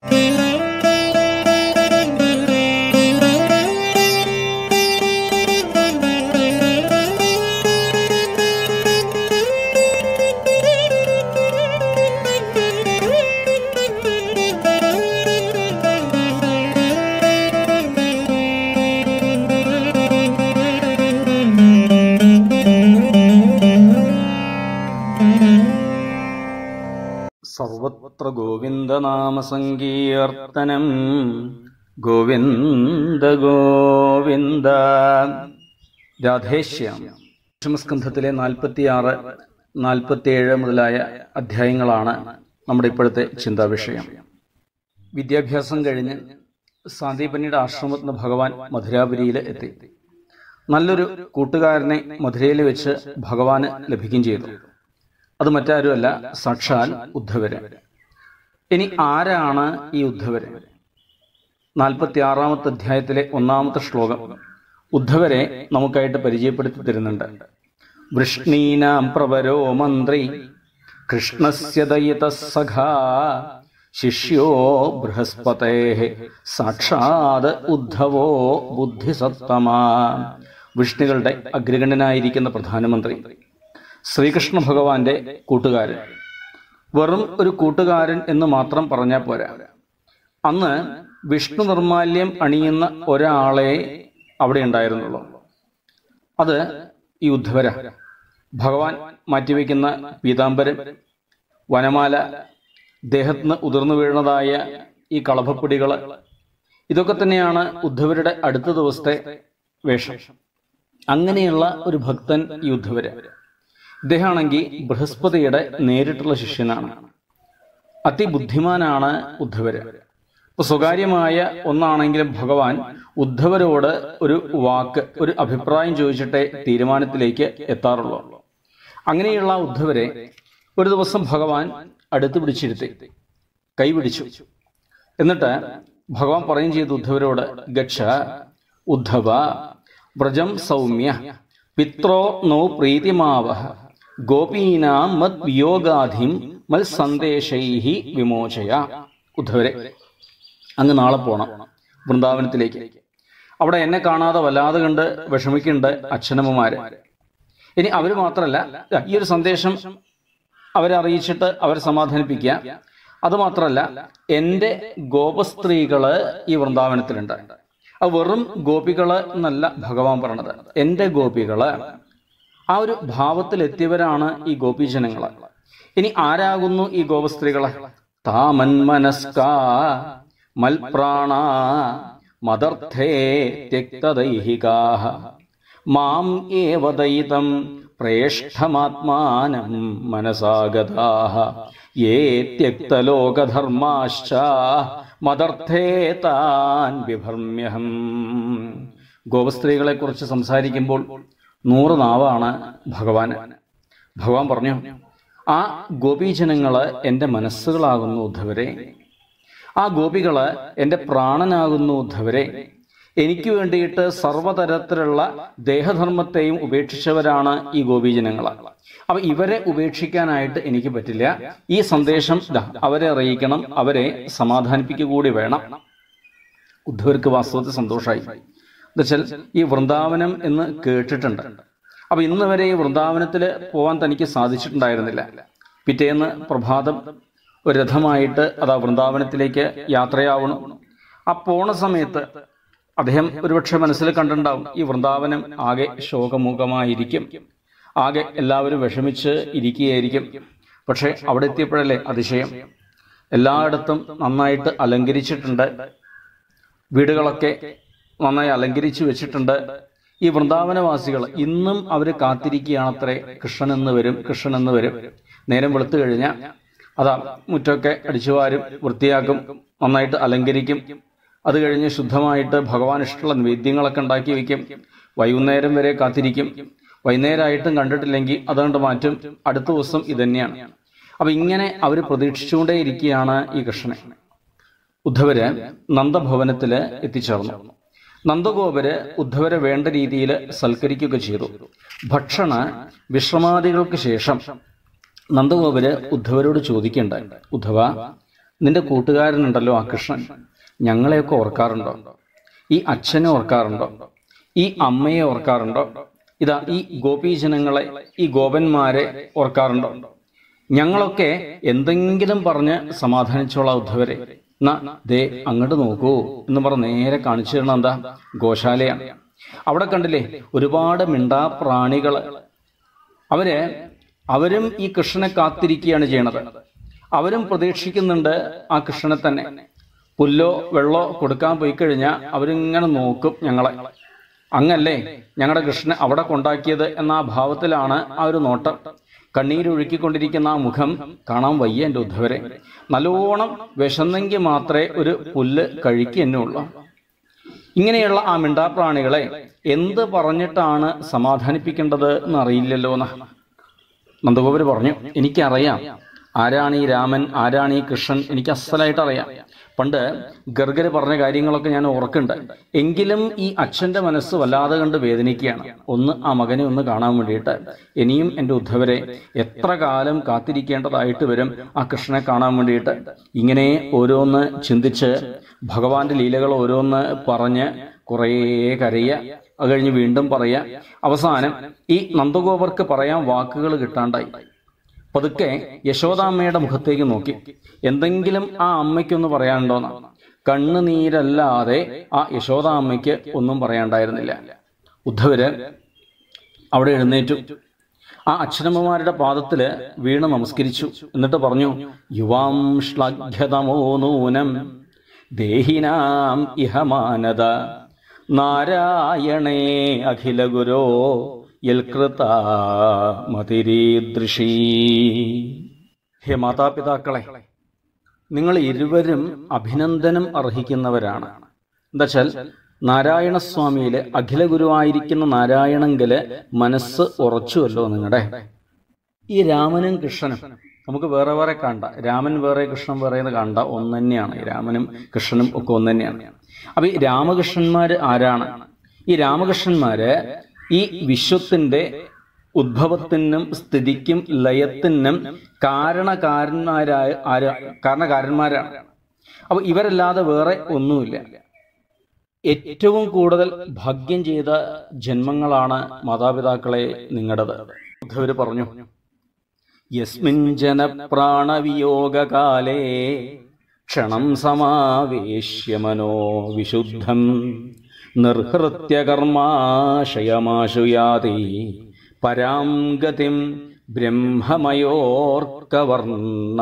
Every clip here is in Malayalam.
സർവത്ര ഗോവിന്ദനാമസങ്കീർത്തനം ഗോവിന്ദ ഗോവിന്ദ രാധേശ്യാം ദശമസ്കന്ധത്തിലെ നാൽപ്പത്തിയാറ് നാൽപ്പത്തിയേഴ് മുതലായ അധ്യായങ്ങളാണ് നമ്മുടെ ഇപ്പോഴത്തെ ചിന്താവിഷയം വിദ്യാഭ്യാസം കഴിഞ്ഞ് സാന്ദീപനിയുടെ ആശ്രമത്തിൽ നിന്ന് ഭഗവാൻ മധുരാപുരിയിൽ എത്തി നല്ലൊരു കൂട്ടുകാരനെ മധുരയിൽ വെച്ച് ഭഗവാന് ലഭിക്കുകയും ചെയ്തു അത് മറ്റാരുമല്ല സാക്ഷാൽ ഉദ്ധവര് ഇനി ആരാണ് ഈ ഉദ്ധവര് നാൽപ്പത്തി ആറാമത്തെ അധ്യായത്തിലെ ഒന്നാമത്തെ ശ്ലോകം ഉദ്ധവരെ നമുക്കായിട്ട് പരിചയപ്പെടുത്തി തരുന്നുണ്ട് വൃഷ്ണീനാം പ്രവരോ മന്ത്രി കൃഷ്ണസ്യ ദയിത സഖാ ശിഷ്യോ ബൃഹസ്പതേ സാക്ഷാത് ഉദ്ധവോ ബുദ്ധിസത്തമാ വിഷ്ണുകളുടെ അഗ്രഗണ്യനായിരിക്കുന്ന പ്രധാനമന്ത്രി ശ്രീകൃഷ്ണ ഭഗവാന്റെ കൂട്ടുകാരൻ വെറും ഒരു കൂട്ടുകാരൻ എന്ന് മാത്രം പറഞ്ഞാൽ പോരാ അന്ന് വിഷ്ണു നിർമാല്യം അണിയുന്ന ഒരാളെ അവിടെ ഉണ്ടായിരുന്നുള്ളൂ അത് ഈ ഉദ്ധവര ഭഗവാൻ മാറ്റിവെക്കുന്ന പീതാംബരൻ വനമാല ദേഹത്തിന് ഉതിർന്നു വീഴുന്നതായ ഈ കളഭപ്പൊടികൾ ഇതൊക്കെ തന്നെയാണ് ഉദ്ധവരുടെ അടുത്ത ദിവസത്തെ വേഷം അങ്ങനെയുള്ള ഒരു ഭക്തൻ ഈ ഉദ്ധവര് ഇദ്ദേഹമാണെങ്കിൽ ബൃഹസ്പതിയുടെ നേരിട്ടുള്ള ശിഷ്യനാണ് അതിബുദ്ധിമാനാണ് ഉദ്ധവര് ഇപ്പൊ സ്വകാര്യമായ ഒന്നാണെങ്കിലും ഭഗവാൻ ഉദ്ധവരോട് ഒരു വാക്ക് ഒരു അഭിപ്രായം ചോദിച്ചിട്ടേ തീരുമാനത്തിലേക്ക് എത്താറുള്ളൂ അങ്ങനെയുള്ള ഉദ്ധവരെ ഒരു ദിവസം ഭഗവാൻ അടുത്ത് പിടിച്ചിരുത്തി കൈ പിടിച്ചു എന്നിട്ട് ഭഗവാൻ പറയും ചെയ്തു ഉദ്ധവരോട് ഗച്ഛ ഉദ്ധവ വ്രജം സൗമ്യ പിത്രോ നോ പ്രീതിമാവഹ ഗോപീനാം മത് വിയോഗാധിം മൽ സന്ദേശൈഹി വിമോചയ ഉദ്ധവരെ അങ്ങ് നാളെ പോണം വൃന്ദാവനത്തിലേക്ക് അവിടെ എന്നെ കാണാതെ വല്ലാതെ കണ്ട് വിഷമിക്കുന്നുണ്ട് അച്ഛനമ്മമാര് ഇനി അവര് മാത്രമല്ല ദാ ഈ ഒരു സന്ദേശം അവരെ അറിയിച്ചിട്ട് അവരെ സമാധാനിപ്പിക്കുക അത് മാത്രമല്ല എൻ്റെ ഗോപസ്ത്രീകള് ഈ വൃന്ദാവനത്തിലുണ്ട് അത് വെറും ഗോപികള് എന്നല്ല ഭഗവാൻ പറഞ്ഞത് എൻ്റെ ഗോപികള് ആ ഒരു ഭാവത്തിലെത്തിയവരാണ് ഈ ഗോപീജനങ്ങള് ഇനി ആരാകുന്നു ഈ ഗോപസ്ത്രീകള് താമന്മനസ്ക മൽപ്രാണ മദർത്ഥേ ത്യക്തദൈഹികാഹ മാം ഏവ ദയിതം പ്രേഷ്ഠമാത്മാനം മനസാഗതാഹ യേ ത്യക്തലോകധർമാശ്ച മദർത്ഥേ താൻ വിഭർമ്യഹം ഗോപസ്ത്രീകളെ കുറിച്ച് സംസാരിക്കുമ്പോൾ നൂറ് നാവാണ് ഭഗവാൻ ഭഗവാൻ പറഞ്ഞു ആ ഗോപീജനങ്ങള് എൻ്റെ മനസ്സുകളാകുന്നു ഉദ്ധവരെ ആ ഗോപികള് എൻ്റെ പ്രാണനാകുന്നു ഉദ്ധവരെ എനിക്ക് വേണ്ടിയിട്ട് സർവതരത്തിലുള്ള ദേഹധർമ്മത്തെയും ഉപേക്ഷിച്ചവരാണ് ഈ ഗോപീജനങ്ങൾ അപ്പൊ ഇവരെ ഉപേക്ഷിക്കാനായിട്ട് എനിക്ക് പറ്റില്ല ഈ സന്ദേശം ദാ അവരെ അറിയിക്കണം അവരെ സമാധാനിപ്പിക്കുക കൂടി വേണം ഉദ്ധവർക്ക് വാസ്തവത്തിൽ സന്തോഷമായി എന്നുവെച്ചാൽ ഈ വൃന്ദാവനം എന്ന് കേട്ടിട്ടുണ്ട് അപ്പൊ ഇന്ന് വരെ ഈ വൃന്ദാവനത്തിൽ പോകാൻ തനിക്ക് സാധിച്ചിട്ടുണ്ടായിരുന്നില്ല പിറ്റേന്ന് പ്രഭാതം ഒരു രഥമായിട്ട് അതാ വൃന്ദാവനത്തിലേക്ക് യാത്രയാവണം ആ പോണ സമയത്ത് അദ്ദേഹം ഒരുപക്ഷെ മനസ്സിൽ കണ്ടിട്ടുണ്ടാവും ഈ വൃന്ദാവനം ആകെ ശോകമുഖമായിരിക്കും ആകെ എല്ലാവരും വിഷമിച്ച് ഇരിക്കുകയായിരിക്കും പക്ഷെ അവിടെ എത്തിയപ്പോഴല്ലേ അതിശയം എല്ലായിടത്തും നന്നായിട്ട് അലങ്കരിച്ചിട്ടുണ്ട് വീടുകളൊക്കെ നന്നായി അലങ്കരിച്ചു വെച്ചിട്ടുണ്ട് ഈ വൃന്ദാവനവാസികൾ ഇന്നും അവർ കാത്തിരിക്കുകയാണത്രേ കൃഷ്ണൻ എന്ന് വരും കൃഷ്ണൻ എന്ന് വരും നേരം വെളുത്തു കഴിഞ്ഞാൽ അതാ മുറ്റമൊക്കെ അടിച്ചുവാരും വൃത്തിയാക്കും നന്നായിട്ട് അലങ്കരിക്കും അത് കഴിഞ്ഞ് ശുദ്ധമായിട്ട് ഭഗവാൻ ഇഷ്ടമുള്ള നിവേദ്യങ്ങളൊക്കെ ഉണ്ടാക്കി വെക്കും വൈകുന്നേരം വരെ കാത്തിരിക്കും വൈകുന്നേരമായിട്ടും കണ്ടിട്ടില്ലെങ്കിൽ അതുകൊണ്ട് മാറ്റും അടുത്ത ദിവസം ഇതന്നെയാണ് അപ്പൊ ഇങ്ങനെ അവർ പ്രതീക്ഷിച്ചുകൊണ്ടേ ഇരിക്കുകയാണ് ഈ കൃഷ്ണനെ ഉദ്ധവര് നന്ദഭവനത്തില് എത്തിച്ചേർന്നു നന്ദഗോപര് ഉദ്ധവരെ വേണ്ട രീതിയിൽ സൽക്കരിക്കുകയൊക്കെ ചെയ്തു ഭക്ഷണ വിശ്രമാദികൾക്ക് ശേഷം നന്ദഗോപര് ഉദ്ധവരോട് ചോദിക്കേണ്ട ഉദ്ധവ നിന്റെ കൂട്ടുകാരനുണ്ടല്ലോ ആ കൃഷ്ണൻ ഞങ്ങളെയൊക്കെ ഓർക്കാറുണ്ടോ ഈ അച്ഛനെ ഓർക്കാറുണ്ടോ ഈ അമ്മയെ ഓർക്കാറുണ്ടോ ഇതാ ഈ ഗോപീജനങ്ങളെ ഈ ഗോപന്മാരെ ഓർക്കാറുണ്ടോ ഞങ്ങളൊക്കെ എന്തെങ്കിലും പറഞ്ഞ് സമാധാനിച്ചോളാം ഉദ്ധവരെ എന്നാ ദേ അങ്ങോട്ട് നോക്കൂ എന്ന് പറഞ്ഞ് നേരെ കാണിച്ചു തരണം എന്താ ഗോശാലയാണ് അവിടെ കണ്ടില്ലേ ഒരുപാട് മിണ്ടാപ്രാണികള് അവര് അവരും ഈ കൃഷ്ണനെ കാത്തിരിക്കുകയാണ് ചെയ്യണത് അവരും പ്രതീക്ഷിക്കുന്നുണ്ട് ആ കൃഷ്ണനെ തന്നെ പുല്ലോ വെള്ളോ കൊടുക്കാൻ പോയി കഴിഞ്ഞാൽ അവരിങ്ങനെ നോക്കും ഞങ്ങളെ അങ്ങല്ലേ ഞങ്ങളുടെ കൃഷ്ണൻ അവിടെ കൊണ്ടാക്കിയത് എന്ന ആ ഭാവത്തിലാണ് ആ ഒരു നോട്ടം കണ്ണീരൊഴുക്കിക്കൊണ്ടിരിക്കുന്ന ആ മുഖം കാണാൻ വയ്യ എൻ്റെ ഉദ്ധവരെ നല്ലോണം വിശന്നെങ്കിൽ മാത്രമേ ഒരു പുല്ല് കഴിക്കുന്നുള്ളൂ ഇങ്ങനെയുള്ള ആ മിണ്ടാപ്രാണികളെ എന്ത് പറഞ്ഞിട്ടാണ് സമാധാനിപ്പിക്കേണ്ടത് എന്നറിയില്ലല്ലോ എന്ന് നന്ദഗോപര് പറഞ്ഞു എനിക്കറിയാം ആരാണ് ഈ രാമൻ ആരാണ് ഈ കൃഷ്ണൻ എനിക്ക് അസലായിട്ട് അറിയാം പണ്ട് ഗർഗര് പറഞ്ഞ കാര്യങ്ങളൊക്കെ ഞാൻ ഓർക്കുന്നുണ്ട് എങ്കിലും ഈ അച്ഛന്റെ മനസ്സ് വല്ലാതെ കണ്ട് വേദനിക്കുകയാണ് ഒന്ന് ആ മകനെ ഒന്ന് കാണാൻ വേണ്ടിയിട്ട് ഇനിയും എൻ്റെ ഉദ്ധവരെ എത്ര കാലം കാത്തിരിക്കേണ്ടതായിട്ട് വരും ആ കൃഷ്ണനെ കാണാൻ വേണ്ടിയിട്ട് ഇങ്ങനെ ഓരോന്ന് ചിന്തിച്ച് ഭഗവാന്റെ ലീലകൾ ഓരോന്ന് പറഞ്ഞ് കുറേ കരയുക അത് കഴിഞ്ഞ് വീണ്ടും പറയുക അവസാനം ഈ നന്ദഗോപർക്ക് പറയാൻ വാക്കുകൾ കിട്ടാണ്ടായി പതുക്കെ യശോദാമ്മയുടെ മുഖത്തേക്ക് നോക്കി എന്തെങ്കിലും ആ അമ്മയ്ക്കൊന്ന് പറയാനുണ്ടോന്ന് കണ്ണുനീരല്ലാതെ ആ യശോദാമ്മയ്ക്ക് ഒന്നും പറയാണ്ടായിരുന്നില്ല ഉദ്ധവര് അവിടെ എഴുന്നേറ്റു ആ അച്ഛനമ്മമാരുടെ പാദത്തില് വീണ് നമസ്കരിച്ചു എന്നിട്ട് പറഞ്ഞു യുവാം ശ്ലാഘ്യതമോ നൂനം ദേഹിനാം ഇഹമാനത നാരായണേ അഖില ഗുരോ യൽകൃത മതിരീദൃശീ ഹേ മാതാപിതാക്കളെ നിങ്ങൾ ഇരുവരും അഭിനന്ദനം അർഹിക്കുന്നവരാണ് എന്താച്ചാൽ നാരായണസ്വാമിയില് അഖില ഗുരുവായിരിക്കുന്ന നാരായണങ്കില് മനസ്സ് ഉറച്ചുവല്ലോ നിങ്ങളുടെ ഈ രാമനും കൃഷ്ണനും നമുക്ക് വേറെ വേറെ കണ്ട രാമൻ വേറെ കൃഷ്ണൻ വേറെ എന്ന് കണ്ട ഒന്ന് തന്നെയാണ് ഈ രാമനും കൃഷ്ണനും ഒക്കെ ഒന്ന് തന്നെയാണ് അപ്പൊ ഈ രാമകൃഷ്ണന്മാര് ആരാണ് ഈ രാമകൃഷ്ണന്മാര് ഈ വിശ്വത്തിന്റെ ഉദ്ഭവത്തിനും സ്ഥിതിക്കും ലയത്തിനും കാരണകാരന്മാരായ ആരാ കാരണകാരന്മാരാണ് അപ്പൊ ഇവരല്ലാതെ വേറെ ഒന്നുമില്ല ഏറ്റവും കൂടുതൽ ഭാഗ്യം ചെയ്ത ജന്മങ്ങളാണ് മാതാപിതാക്കളെ നിങ്ങളുടേത് ഉദ്ധവര് പറഞ്ഞു യസ്മിൻ ജനപ്രാണവിയോഗകാലേ ക്ഷണം സമാവേശ്യ മനോ വിശുദ്ധം നിർഹൃത്യ കർമാശയമാശുയാതി പരാം ഗതിം ബ്രഹ്മമയോർക്കവർണ്ണ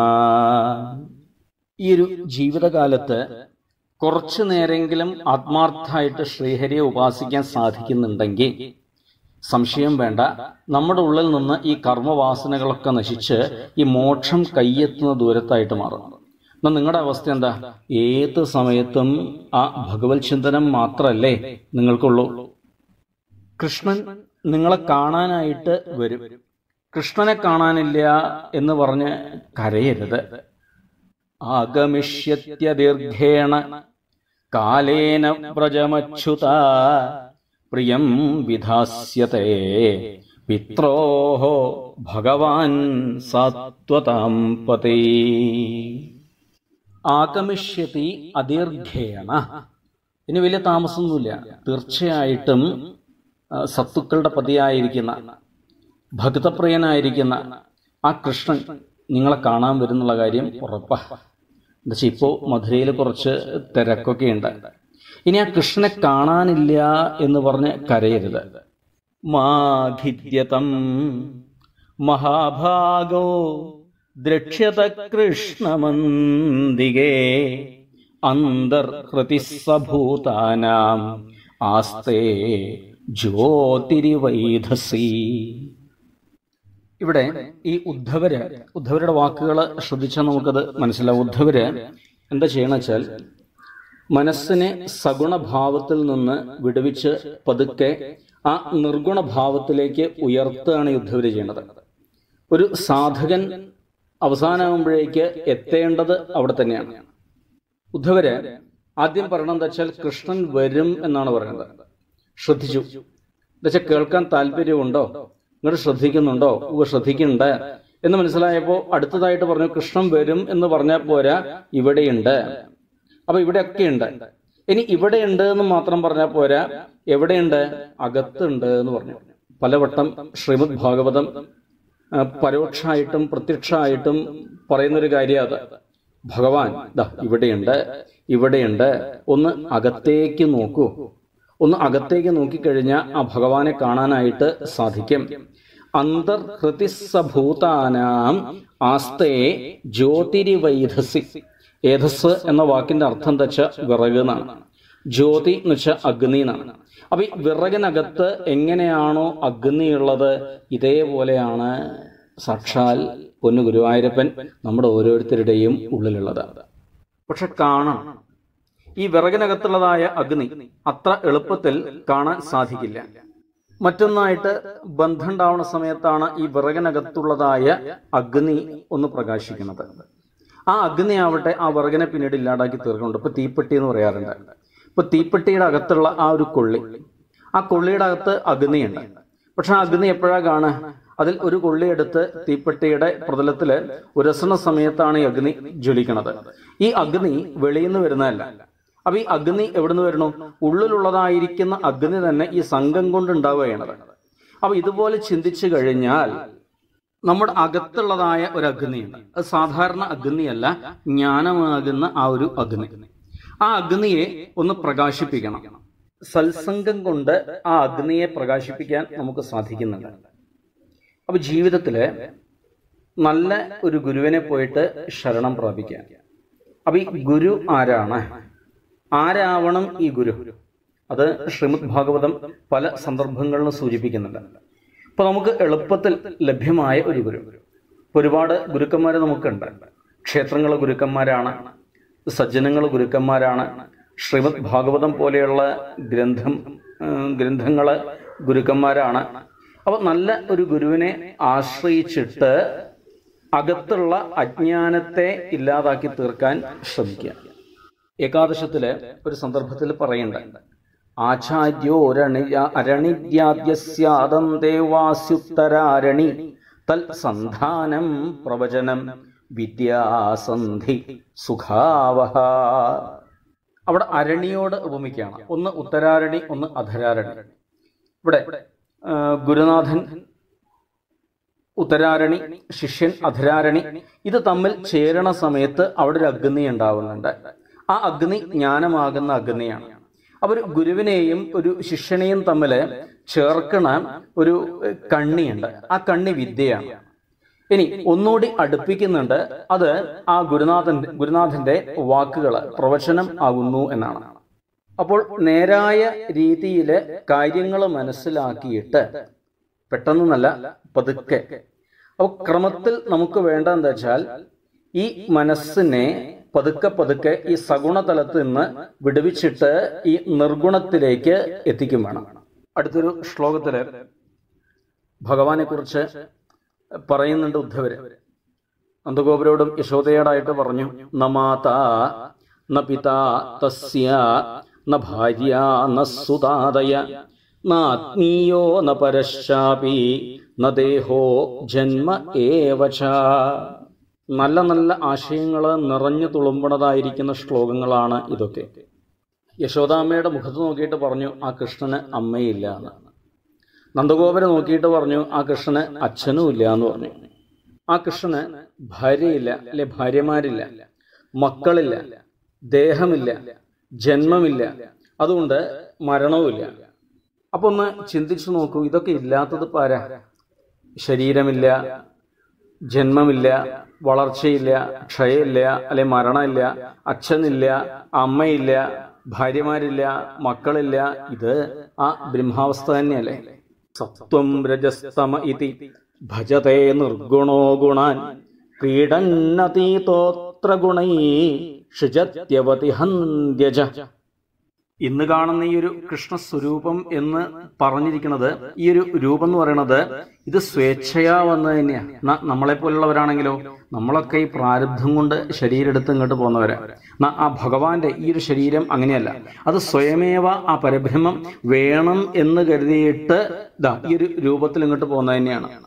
ഈ ഒരു ജീവിതകാലത്ത് കുറച്ചു നേരെങ്കിലും ആത്മാർത്ഥമായിട്ട് ശ്രീഹരിയെ ഉപാസിക്കാൻ സാധിക്കുന്നുണ്ടെങ്കിൽ സംശയം വേണ്ട നമ്മുടെ ഉള്ളിൽ നിന്ന് ഈ കർമ്മവാസനകളൊക്കെ നശിച്ച് ഈ മോക്ഷം കയ്യെത്തുന്ന ദൂരത്തായിട്ട് മാറും എന്നാൽ നിങ്ങളുടെ അവസ്ഥ എന്താ ഏത് സമയത്തും ആ ഭഗവത് ചിന്തനം മാത്രമല്ലേ നിങ്ങൾക്കുള്ളൂ കൃഷ്ണൻ നിങ്ങളെ കാണാനായിട്ട് വരും കൃഷ്ണനെ കാണാനില്ല എന്ന് പറഞ്ഞ് കരയരുത് ആഗമിഷ്യത്യദീർഘേണ കാലേന വ്രജമച്യുത പ്രിയം വിധാസ്യത്തെ പിത്രോഹോ ഭഗവാൻ സാത്വതാം പതേ ആഗമിഷ്യതി അദീർഘേണ ഇനി വലിയ താമസമൊന്നുമില്ല തീർച്ചയായിട്ടും ആ, സത്തുക്കളുടെ പതിയായിരിക്കുന്ന ഭക്തപ്രിയനായിരിക്കുന്ന ആ കൃഷ്ണൻ നിങ്ങളെ കാണാൻ വരുന്നുള്ള കാര്യം ഉറപ്പാ എന്താ വെച്ചാൽ ഇപ്പോൾ മധുരയിൽ കുറച്ച് തിരക്കൊക്കെ ഉണ്ട് ഇനി ആ കൃഷ്ണനെ കാണാനില്ല എന്ന് പറഞ്ഞ് കരയരുത് മാഖിദ്യതം മഹാഭാഗോ ദ്രക്ഷ്യത കൃഷ്ണമന്ദികേ അന്തർഹൃതിസഭൂതാനാം ആസ്തേ ജ്യോതിരിവൈധസി ഇവിടെ ഈ ഉദ്ധവര് ഉദ്ധവരുടെ വാക്കുകൾ ശ്രദ്ധിച്ചാൽ നമുക്കത് മനസ്സിലാവും ഉദ്ധവര് എന്താ ചെയ്യണം വെച്ചാൽ മനസ്സിനെ സഗുണഭാവത്തിൽ നിന്ന് വിടുവിച്ച് പതുക്കെ ആ നിർഗുണഭാവത്തിലേക്ക് ഉയർത്തുകയാണ് ഈ ഉദ്ധവര് ചെയ്യേണ്ടത് ഒരു സാധകൻ അവസാനമാകുമ്പോഴേക്ക് എത്തേണ്ടത് അവിടെ തന്നെയാണ് ഉദ്ധവര് ആദ്യം പറയണം എന്താ വെച്ചാൽ കൃഷ്ണൻ വരും എന്നാണ് പറയുന്നത് ശ്രദ്ധിച്ചു എന്താ വെച്ചാൽ കേൾക്കാൻ താല്പര്യമുണ്ടോ നിങ്ങൾ ശ്രദ്ധിക്കുന്നുണ്ടോ ഇവ ശ്രദ്ധിക്കുന്നുണ്ട് എന്ന് മനസ്സിലായപ്പോൾ അടുത്തതായിട്ട് പറഞ്ഞു കൃഷ്ണൻ വരും എന്ന് പറഞ്ഞാൽ പോരാ ഇവിടെയുണ്ട് അപ്പൊ ഇവിടെയൊക്കെ ഉണ്ട് ഇനി ഇവിടെയുണ്ട് എന്ന് മാത്രം പറഞ്ഞാൽ പോരാ എവിടെയുണ്ട് അകത്തുണ്ട് എന്ന് പറഞ്ഞു പലവട്ടം ശ്രീമദ് ഭാഗവതം ആ, പരോക്ഷമായിട്ടും പ്രത്യക്ഷമായിട്ടും പറയുന്നൊരു കാര്യം അത് ഭഗവാൻ ദാ ഇവിടെയുണ്ട് ഇവിടെയുണ്ട് ഒന്ന് അകത്തേക്ക് നോക്കൂ ഒന്ന് അകത്തേക്ക് നോക്കിക്കഴിഞ്ഞാൽ ആ ഭഗവാനെ കാണാനായിട്ട് സാധിക്കും അന്തർഹൃതിസഭൂതാനാം ആസ്തേ ജ്യോതിരിവൈധസി ഏധസ് എന്ന വാക്കിന്റെ അർത്ഥം എന്താ വെച്ചാൽ വിറക് എന്നാണ് ജ്യോതി എന്ന് വെച്ചാൽ അഗ്നി എന്നാണ് അപ്പൊ ഈ വിറകിനകത്ത് എങ്ങനെയാണോ അഗ്നിയുള്ളത് ഇതേപോലെയാണ് സാക്ഷാൽ പൊന്നു ഗുരുവായൂരപ്പൻ നമ്മുടെ ഓരോരുത്തരുടെയും ഉള്ളിലുള്ളത് പക്ഷെ കാണണം ഈ വിറകിനകത്തുള്ളതായ അഗ്നി അത്ര എളുപ്പത്തിൽ കാണാൻ സാധിക്കില്ല മറ്റൊന്നായിട്ട് ബന്ധം ഉണ്ടാവുന്ന സമയത്താണ് ഈ വിറകിനകത്തുള്ളതായ അഗ്നി ഒന്ന് പ്രകാശിക്കുന്നത് ആ അഗ്നി ആവട്ടെ ആ വിറകിനെ പിന്നീട് ഇല്ലാണ്ടാക്കി തീർക്കുന്നുണ്ട് ഇപ്പൊ തീപ്പെട്ടി എന്ന് പറയാറുണ്ട് ഇപ്പൊ തീപ്പെട്ടിയുടെ അകത്തുള്ള ആ ഒരു കൊള്ളി ആ കൊള്ളിയുടെ അകത്ത് അഗ്നിയുണ്ട് പക്ഷെ ആ അഗ്നി എപ്പോഴാ കാണുക അതിൽ ഒരു കൊള്ളി എടുത്ത് തീപ്പെട്ടിയുടെ പ്രതലത്തില് ഉരസണ സമയത്താണ് ഈ അഗ്നി ജ്വലിക്കുന്നത് ഈ അഗ്നി വെളിയിൽ നിന്ന് വരുന്നതല്ല അപ്പൊ ഈ അഗ്നി എവിടുന്ന് വരുന്നു ഉള്ളിലുള്ളതായിരിക്കുന്ന അഗ്നി തന്നെ ഈ സംഘം കൊണ്ട് ഉണ്ടാവുകയാണ് അപ്പൊ ഇതുപോലെ ചിന്തിച്ചു കഴിഞ്ഞാൽ നമ്മുടെ അകത്തുള്ളതായ ഒരു അഗ്നിയുണ്ട് അത് സാധാരണ അഗ്നിയല്ല ജ്ഞാനമാകുന്ന ആ ഒരു അഗ്നി ആ അഗ്നിയെ ഒന്ന് പ്രകാശിപ്പിക്കണം സത്സംഗം കൊണ്ട് ആ അഗ്നിയെ പ്രകാശിപ്പിക്കാൻ നമുക്ക് സാധിക്കുന്നുണ്ട് അപ്പൊ ജീവിതത്തില് നല്ല ഒരു ഗുരുവിനെ പോയിട്ട് ശരണം പ്രാപിക്കാൻ അപ്പൊ ഈ ഗുരു ആരാണ് ആരാവണം ഈ ഗുരു അത് ശ്രീമദ് ഭാഗവതം പല സന്ദർഭങ്ങളിലും സൂചിപ്പിക്കുന്നുണ്ട് അപ്പൊ നമുക്ക് എളുപ്പത്തിൽ ലഭ്യമായ ഒരു ഗുരു ഇപ്പൊ ഒരുപാട് ഗുരുക്കന്മാർ നമുക്കുണ്ട് ക്ഷേത്രങ്ങൾ ഗുരുക്കന്മാരാണ് സജ്ജനങ്ങൾ ഗുരുക്കന്മാരാണ് ശ്രീമദ് ഭാഗവതം പോലെയുള്ള ഗ്രന്ഥം ഉം, ഗ്രന്ഥങ്ങള് ഗുരുക്കന്മാരാണ് അപ്പൊ നല്ല ഒരു ഗുരുവിനെ ആശ്രയിച്ചിട്ട് അകത്തുള്ള അജ്ഞാനത്തെ ഇല്ലാതാക്കി തീർക്കാൻ ശ്രമിക്കുക ഏകാദശത്തില് ഒരു സന്ദർഭത്തിൽ പറയുന്നുണ്ട് ആചാര്യോ അരണിദ്യാദ്യസ്യാദം ദേവാസ്യുത്തരാരണി തൽ സന്ധാനം പ്രവചനം വിദ്യാസന്ധി സുഖാവഹ അവിടെ അരണിയോട് ഉപമിക്കുകയാണ് ഒന്ന് ഉത്തരാരണി ഒന്ന് അധരാരണി ഇവിടെ ആ, ഗുരുനാഥൻ ഉത്തരാരണി ശിഷ്യൻ അധരാരണി ഇത് തമ്മിൽ ചേരണ സമയത്ത് അവിടെ ഒരു അഗ്നി ഉണ്ടാവുന്നുണ്ട് ആ അഗ്നി ജ്ഞാനമാകുന്ന അഗ്നിയാണ് അപ്പൊ ഒരു ഗുരുവിനെയും ഒരു ശിഷ്യനെയും തമ്മിൽ ചേർക്കണ ഒരു ഏഹ്, കണ്ണിയുണ്ട് ആ കണ്ണി വിദ്യയാണ് ഇനി ഒന്നുകൂടി അടുപ്പിക്കുന്നുണ്ട് അത് ആ ഗുരുനാഥൻ ഗുരുനാഥന്റെ വാക്കുകൾ പ്രവചനം ആകുന്നു എന്നാണ് അപ്പോൾ നേരായ രീതിയിൽ കാര്യങ്ങൾ മനസ്സിലാക്കിയിട്ട് പെട്ടെന്നല്ല പതുക്കെ അപ്പോൾ ക്രമത്തിൽ നമുക്ക് വേണ്ട എന്താ വെച്ചാൽ ഈ മനസ്സിനെ പതുക്കെ പതുക്കെ ഈ സഗുണതലത്തിൽ നിന്ന് വിടുവിച്ചിട്ട് ഈ നിർഗുണത്തിലേക്ക് എത്തിക്കും വേണം അടുത്തൊരു ശ്ലോകത്തില് ഭഗവാനെ കുറിച്ച് പറയുന്നുണ്ട് ഉദ്ധവര് നന്ദഗോപുരോടും യശോദയോടായിട്ട് പറഞ്ഞു ന മാത ന പിതാ തസ്യ ന ഭാര്യ ന സുതാദയ നാത്മീയോ ന പരശാപി ന ദേഹോ ജന്മ ഏവച നല്ല നല്ല ആശയങ്ങൾ നിറഞ്ഞു തുളുമ്പണതായിരിക്കുന്ന ശ്ലോകങ്ങളാണ് ഇതൊക്കെ യശോദാമ്മയുടെ മുഖത്ത് നോക്കിയിട്ട് പറഞ്ഞു ആ കൃഷ്ണന് അമ്മയില്ല എന്ന് നന്ദഗോപനെ നോക്കിയിട്ട് പറഞ്ഞു ആ കൃഷ്ണന് അച്ഛനും ഇല്ല എന്ന് പറഞ്ഞു ആ കൃഷ്ണന് ഭാര്യയില്ല അല്ലെ ഭാര്യമാരില്ല മക്കളില്ല ദേഹമില്ല ജന്മമില്ല അതുകൊണ്ട് മരണവുമില്ല അപ്പൊ ഒന്ന് ചിന്തിച്ചു നോക്കൂ ഇതൊക്കെ ഇല്ലാത്തത് പാരാ ശരീരമില്ല ജന്മമില്ല വളർച്ചയില്ല ക്ഷയമില്ല അല്ലെ മരണമില്ല അച്ഛനില്ല അമ്മയില്ല ഭാര്യമാരില്ല മക്കളില്ല ഇത് ആ ബ്രഹ്മാവസ്ഥ തന്നെയല്ലേ സത്വം രജസ്തമ ഇതി ഭജത്തെ നിർഗുണോ ഗുണാൻ ക്രീഡന്നതീതോത്ര ഗുണൈ ഷിജത്യവതി ഹന്ത്യജ ഇന്ന് കാണുന്ന ഈ ഒരു കൃഷ്ണ സ്വരൂപം എന്ന് പറഞ്ഞിരിക്കുന്നത് ഈ ഒരു രൂപം എന്ന് പറയുന്നത് ഇത് സ്വേച്ഛയാ വന്നത് തന്നെയാണ് ന- നമ്മളെ പോലുള്ളവരാണെങ്കിലോ നമ്മളൊക്കെ ഈ പ്രാരബ്ധം കൊണ്ട് ശരീരം എടുത്ത് ഇങ്ങോട്ട് പോകുന്നവരാ ന- ആ ഭഗവാന്റെ ഈ ഒരു ശരീരം അങ്ങനെയല്ല അത് സ്വയമേവ ആ പരബ്രഹ്മം വേണം എന്ന് കരുതിയിട്ട് ദാ ഈ ഒരു രൂപത്തിൽ ഇങ്ങോട്ട് പോകുന്നത് തന്നെയാണ്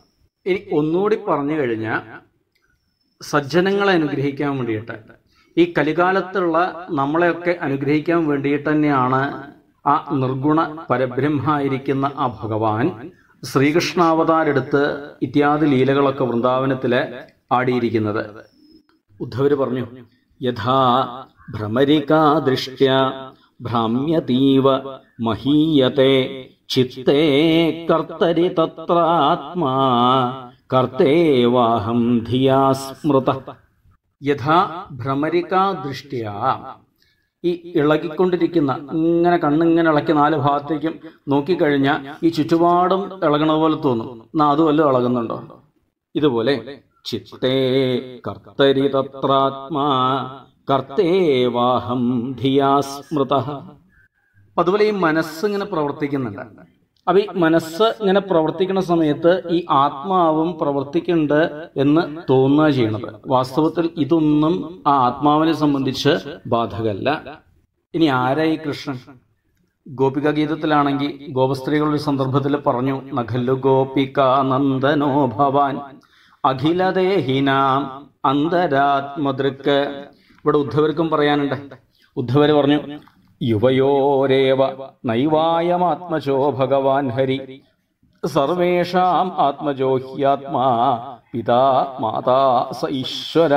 ഇനി ഒന്നുകൂടി പറഞ്ഞു കഴിഞ്ഞാൽ സജ്ജനങ്ങളെ അനുഗ്രഹിക്കാൻ വേണ്ടിയിട്ട് ഈ കലികാലത്തുള്ള നമ്മളെയൊക്കെ അനുഗ്രഹിക്കാൻ വേണ്ടിയിട്ട് തന്നെയാണ് ആ നിർഗുണ പരബ്രഹ്മായിരിക്കുന്ന ആ ഭഗവാൻ ശ്രീകൃഷ്ണാവതാരെടുത്ത് ഇത്യാദി ലീലകളൊക്കെ വൃന്ദാവനത്തില് ആടിയിരിക്കുന്നത് ഉദ്ധവര് പറഞ്ഞു യഥാ ഭ്രമരികാ ദൃഷ്ട്യ ഭ്രാമ്യതീവ മഹീയത്തെ ചിത്തേ കർത്തരി തത്രാത്മാ കർത്തേവാഹം ധിയാ സ്മൃത യഥാ ഭ്രമരികാ ദൃഷ്ട്യ ഈ ഇളകിക്കൊണ്ടിരിക്കുന്ന ഇങ്ങനെ കണ്ണിങ്ങനെ ഇളക്കി നാല് ഭാഗത്തേക്കും നോക്കിക്കഴിഞ്ഞാൽ ഈ ചുറ്റുപാടും ഇളകണ പോലെ തോന്നും എന്നാ അത് വല്ലതും ഇളകുന്നുണ്ടോ ഇതുപോലെ ചിത്തേ കർത്തരി തത്രാത്മാ കർത്തേവാഹം ധിയാ സ്മൃത അതുപോലെ ഈ മനസ്സ് ഇങ്ങനെ പ്രവർത്തിക്കുന്നുണ്ട് അപ്പൊ ഈ മനസ്സ് ഇങ്ങനെ പ്രവർത്തിക്കുന്ന സമയത്ത് ഈ ആത്മാവും പ്രവർത്തിക്കുന്നുണ്ട് എന്ന് തോന്നുക ചെയ്യണത് വാസ്തവത്തിൽ ഇതൊന്നും ആ ആത്മാവിനെ സംബന്ധിച്ച് ബാധകല്ല ഇനി ആരാ ഈ കൃഷ്ണൻ ഗോപിക ഗീതത്തിലാണെങ്കിൽ ഗോപസ്ത്രീകളുടെ സന്ദർഭത്തിൽ പറഞ്ഞു നഖല്ലു ഗോപിക നന്ദനോ ഭവാൻ അഖിലദേഹിനാം അന്തരാത്മദൃക്ക് ഇവിടെ ഉദ്ധവർക്കും പറയാനുണ്ട് ഉദ്ധവര് പറഞ്ഞു യുവയോരേവ നൈവായമാത്മജോ ഭഗവാൻ ഹരി സർവേഷാം ആത്മജോ ഹ്യാത്മാ പിതാ മാതാ സ ഈശ്വര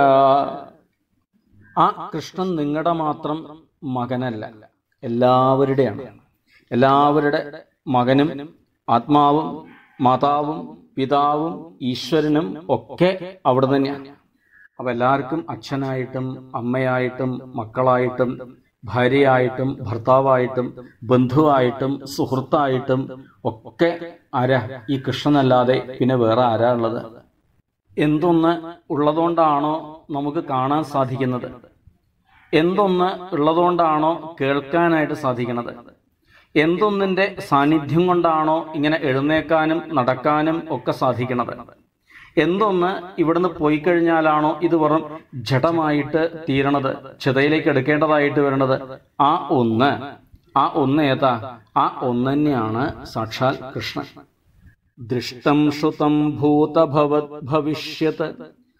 ആ കൃഷ്ണൻ നിങ്ങളുടെ മാത്രം മകനല്ല എല്ലാവരുടെയാണ് എല്ലാവരുടെ മകനും ആത്മാവും മാതാവും പിതാവും ഈശ്വരനും ഒക്കെ അവിടെ തന്നെയാണ് അപ്പൊ എല്ലാവർക്കും അച്ഛനായിട്ടും അമ്മയായിട്ടും മക്കളായിട്ടും ഭാര്യയായിട്ടും ഭർത്താവായിട്ടും ബന്ധുവായിട്ടും സുഹൃത്തായിട്ടും ഒക്കെ ആരാ ഈ കൃഷ്ണനല്ലാതെ പിന്നെ വേറെ ആരാ ഉള്ളത് എന്തൊന്ന് ഉള്ളതുകൊണ്ടാണോ നമുക്ക് കാണാൻ സാധിക്കുന്നത് എന്തൊന്ന് ഉള്ളതുകൊണ്ടാണോ കേൾക്കാനായിട്ട് സാധിക്കുന്നത് എന്തൊന്നിന്റെ സാന്നിധ്യം കൊണ്ടാണോ ഇങ്ങനെ എഴുന്നേക്കാനും നടക്കാനും ഒക്കെ സാധിക്കുന്നത് എന്തൊന്ന് ഇവിടുന്ന് പോയി കഴിഞ്ഞാലാണോ ഇത് വെറും ജഡമായിട്ട് തീരണത് ചിതയിലേക്ക് എടുക്കേണ്ടതായിട്ട് വരണത് ആ ഒന്ന് ആ ഒന്ന് ഏതാ ആ ഒന്ന് തന്നെയാണ് സാക്ഷാൽ കൃഷ്ണൻ ദൃഷ്ടം ശ്രുതം ഭൂതഭവത് ഭവിഷ്യത്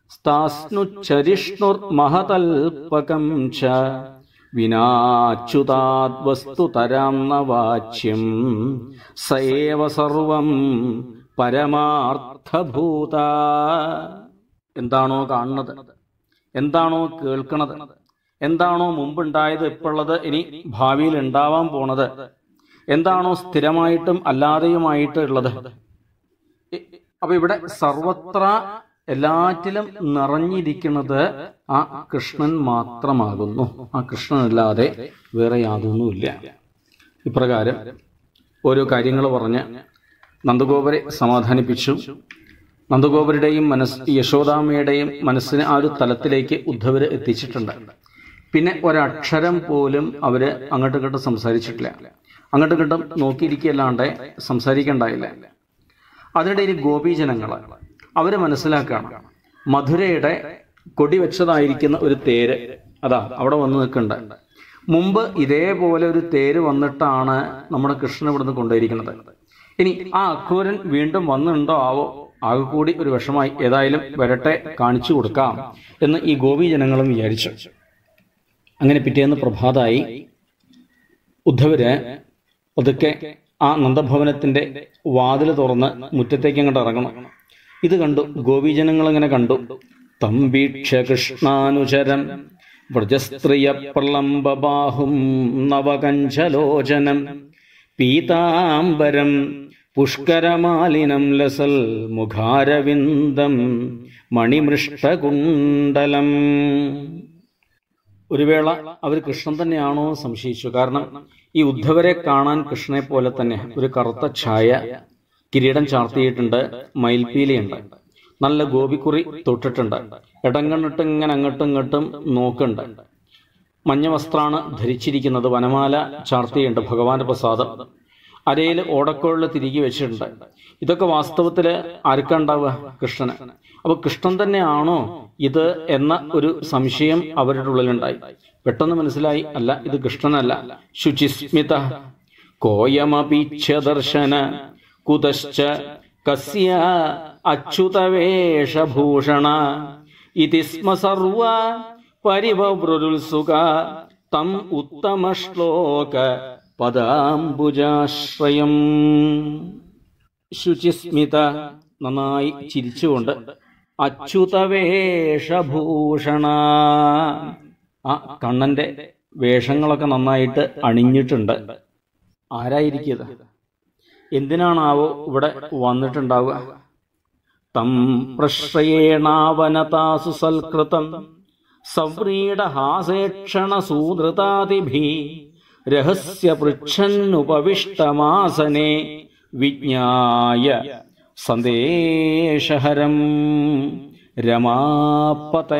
സ്ഥാസ്നുച്ചരിഷ്ണുർമഹതൽപകം ച വിനാച്യുതാത് വസ്തുതരാം ന വാച്യം സയേവ സർവം പരമാർത്ഥഭൂത എന്താണോ കാണുന്നത് എന്താണോ കേൾക്കുന്നത് എന്താണോ മുമ്പുണ്ടായത് ഇപ്പോഴത് ഇനി ഭാവിയിൽ ഉണ്ടാവാൻ പോണത് എന്താണോ സ്ഥിരമായിട്ടും അല്ലാതെയുമായിട്ട് ഉള്ളത് ഇ- അപ്പൊ ഇവിടെ സർവത്ര എല്ലാറ്റിലും നിറഞ്ഞിരിക്കുന്നത് ആ കൃഷ്ണൻ മാത്രമാകുന്നു ആ കൃഷ്ണനല്ലാതെ വേറെ യാതൊന്നുമില്ല ഇപ്രകാരം ഓരോ കാര്യങ്ങൾ പറഞ്ഞ് നന്ദഗോപരെ സമാധാനിപ്പിച്ചു നന്ദഗോപരുടെയും മനസ് യശോദാമ്മയുടെയും മനസ്സിനെ ആ ഒരു തലത്തിലേക്ക് ഉദ്ധവര് എത്തിച്ചിട്ടുണ്ട് പിന്നെ ഒരക്ഷരം പോലും അവര് അങ്ങോട്ടും ഇങ്ങോട്ടും സംസാരിച്ചിട്ടില്ല അങ്ങോട്ടും ഇങ്ങോട്ടും നോക്കിയിരിക്കല്ലാണ്ട് സംസാരിക്കണ്ടായില്ല അതിനിടയിൽ ഗോപീജനങ്ങൾ അവര് മനസ്സിലാക്കുകയാണ് മധുരയുടെ കൊടി വെച്ചതായിരിക്കുന്ന ഒരു തേര് അതാ അവിടെ വന്ന് നിൽക്കുന്നുണ്ട് മുമ്പ് ഇതേപോലെ ഒരു തേര് വന്നിട്ടാണ് നമ്മുടെ കൃഷ്ണൻ ഇവിടുന്ന് കൊണ്ടുപോയിരിക്കുന്നത് ഇനി ആ അക്രൂരൻ വീണ്ടും വന്നിട്ടുണ്ടോ ആവോ ആകെ കൂടി ഒരു വിഷമായി ഏതായാലും വരട്ടെ കാണിച്ചു കൊടുക്കാം എന്ന് ഈ ഗോപീജനങ്ങളും വിചാരിച്ചു അങ്ങനെ പിറ്റേന്ന് പ്രഭാതായി ഉദ്ധവര് പതുക്കെ ആ നന്ദഭവനത്തിന്റെ വാതിൽ തുറന്ന് മുറ്റത്തേക്ക് അങ്ങോട്ട് ഇറങ്ങണം ഇത് കണ്ടു ഗോപീജനങ്ങൾ ഇങ്ങനെ കണ്ടു തമ്പീക്ഷ കൃഷ്ണാനുചരം വ്രജസ്ത്രീയ പ്രളംബബാഹും നവകഞ്ചലോചനം പീതാംബരം പുഷ്കരമാലിനം ലസൽ മുഖാരവിന്ദം മണിമൃഷ്ടകുണ്ടലം ഒരു വേള അവർ കൃഷ്ണൻ തന്നെയാണോ എന്ന് സംശയിച്ചു കാരണം ഈ ഉദ്ധവരെ കാണാൻ കൃഷ്ണനെ പോലെ തന്നെ ഒരു കറുത്ത ഛായ കിരീടം ചാർത്തിയിട്ടുണ്ട് മയിൽപീലിയുണ്ട് നല്ല ഗോപിക്കുറി തൊട്ടിട്ടുണ്ട് ഇടങ്കണ്ണിട്ട് ഇങ്ങനെ അങ്ങോട്ടും ഇങ്ങോട്ടും നോക്കുന്നുണ്ട് മഞ്ഞ വസ്ത്രാണ് ധരിച്ചിരിക്കുന്നത് വനമാല ചാർത്തിയുണ്ട് ഭഗവാന്റെ പ്രസാദം അരയിൽ ഓടക്കോളിൽ തിരികെ വെച്ചിട്ടുണ്ട് ഇതൊക്കെ വാസ്തവത്തിൽ ആർക്കുണ്ടാവുക കൃഷ്ണന് അപ്പൊ കൃഷ്ണൻ തന്നെയാണോ ഇത് എന്ന ഒരു സംശയം അവരുടെ ഉള്ളിലുണ്ടായി പെട്ടെന്ന് മനസ്സിലായി അല്ല ഇത് കൃഷ്ണനല്ല ശുചിസ്മിത കോയമപീച്ഛ ദർശന കുതശ്ച കസ്യ അച്യുതവേഷഭൂഷണ ഇതി സ്മ സർവ പരിവൃരുത്സുക തം ഉത്തമശ്ലോക പദാംബുജാശ്രയം ശുചിസ്മിത നന്നായി ചിരിച്ചുകൊണ്ട് അച്യുതവേഷഭൂഷണ ആ കണ്ണന്റെ വേഷങ്ങളൊക്കെ നന്നായിട്ട് അണിഞ്ഞിട്ടുണ്ട് ആരായിരിക്കത് എന്തിനാണാവോ ഇവിടെ വന്നിട്ടുണ്ടാവുക തം പ്രശ്രയേണാവനതാസു സൽകൃതം സവ്രീഡഹാസേക്ഷണ സൂദൃതാതിഭി രഹസ്യ പൃച്ഛന്നുപവിഷ്ടമാസനെ വിജ്ഞായ സന്ദേശഹരം രമാപതേ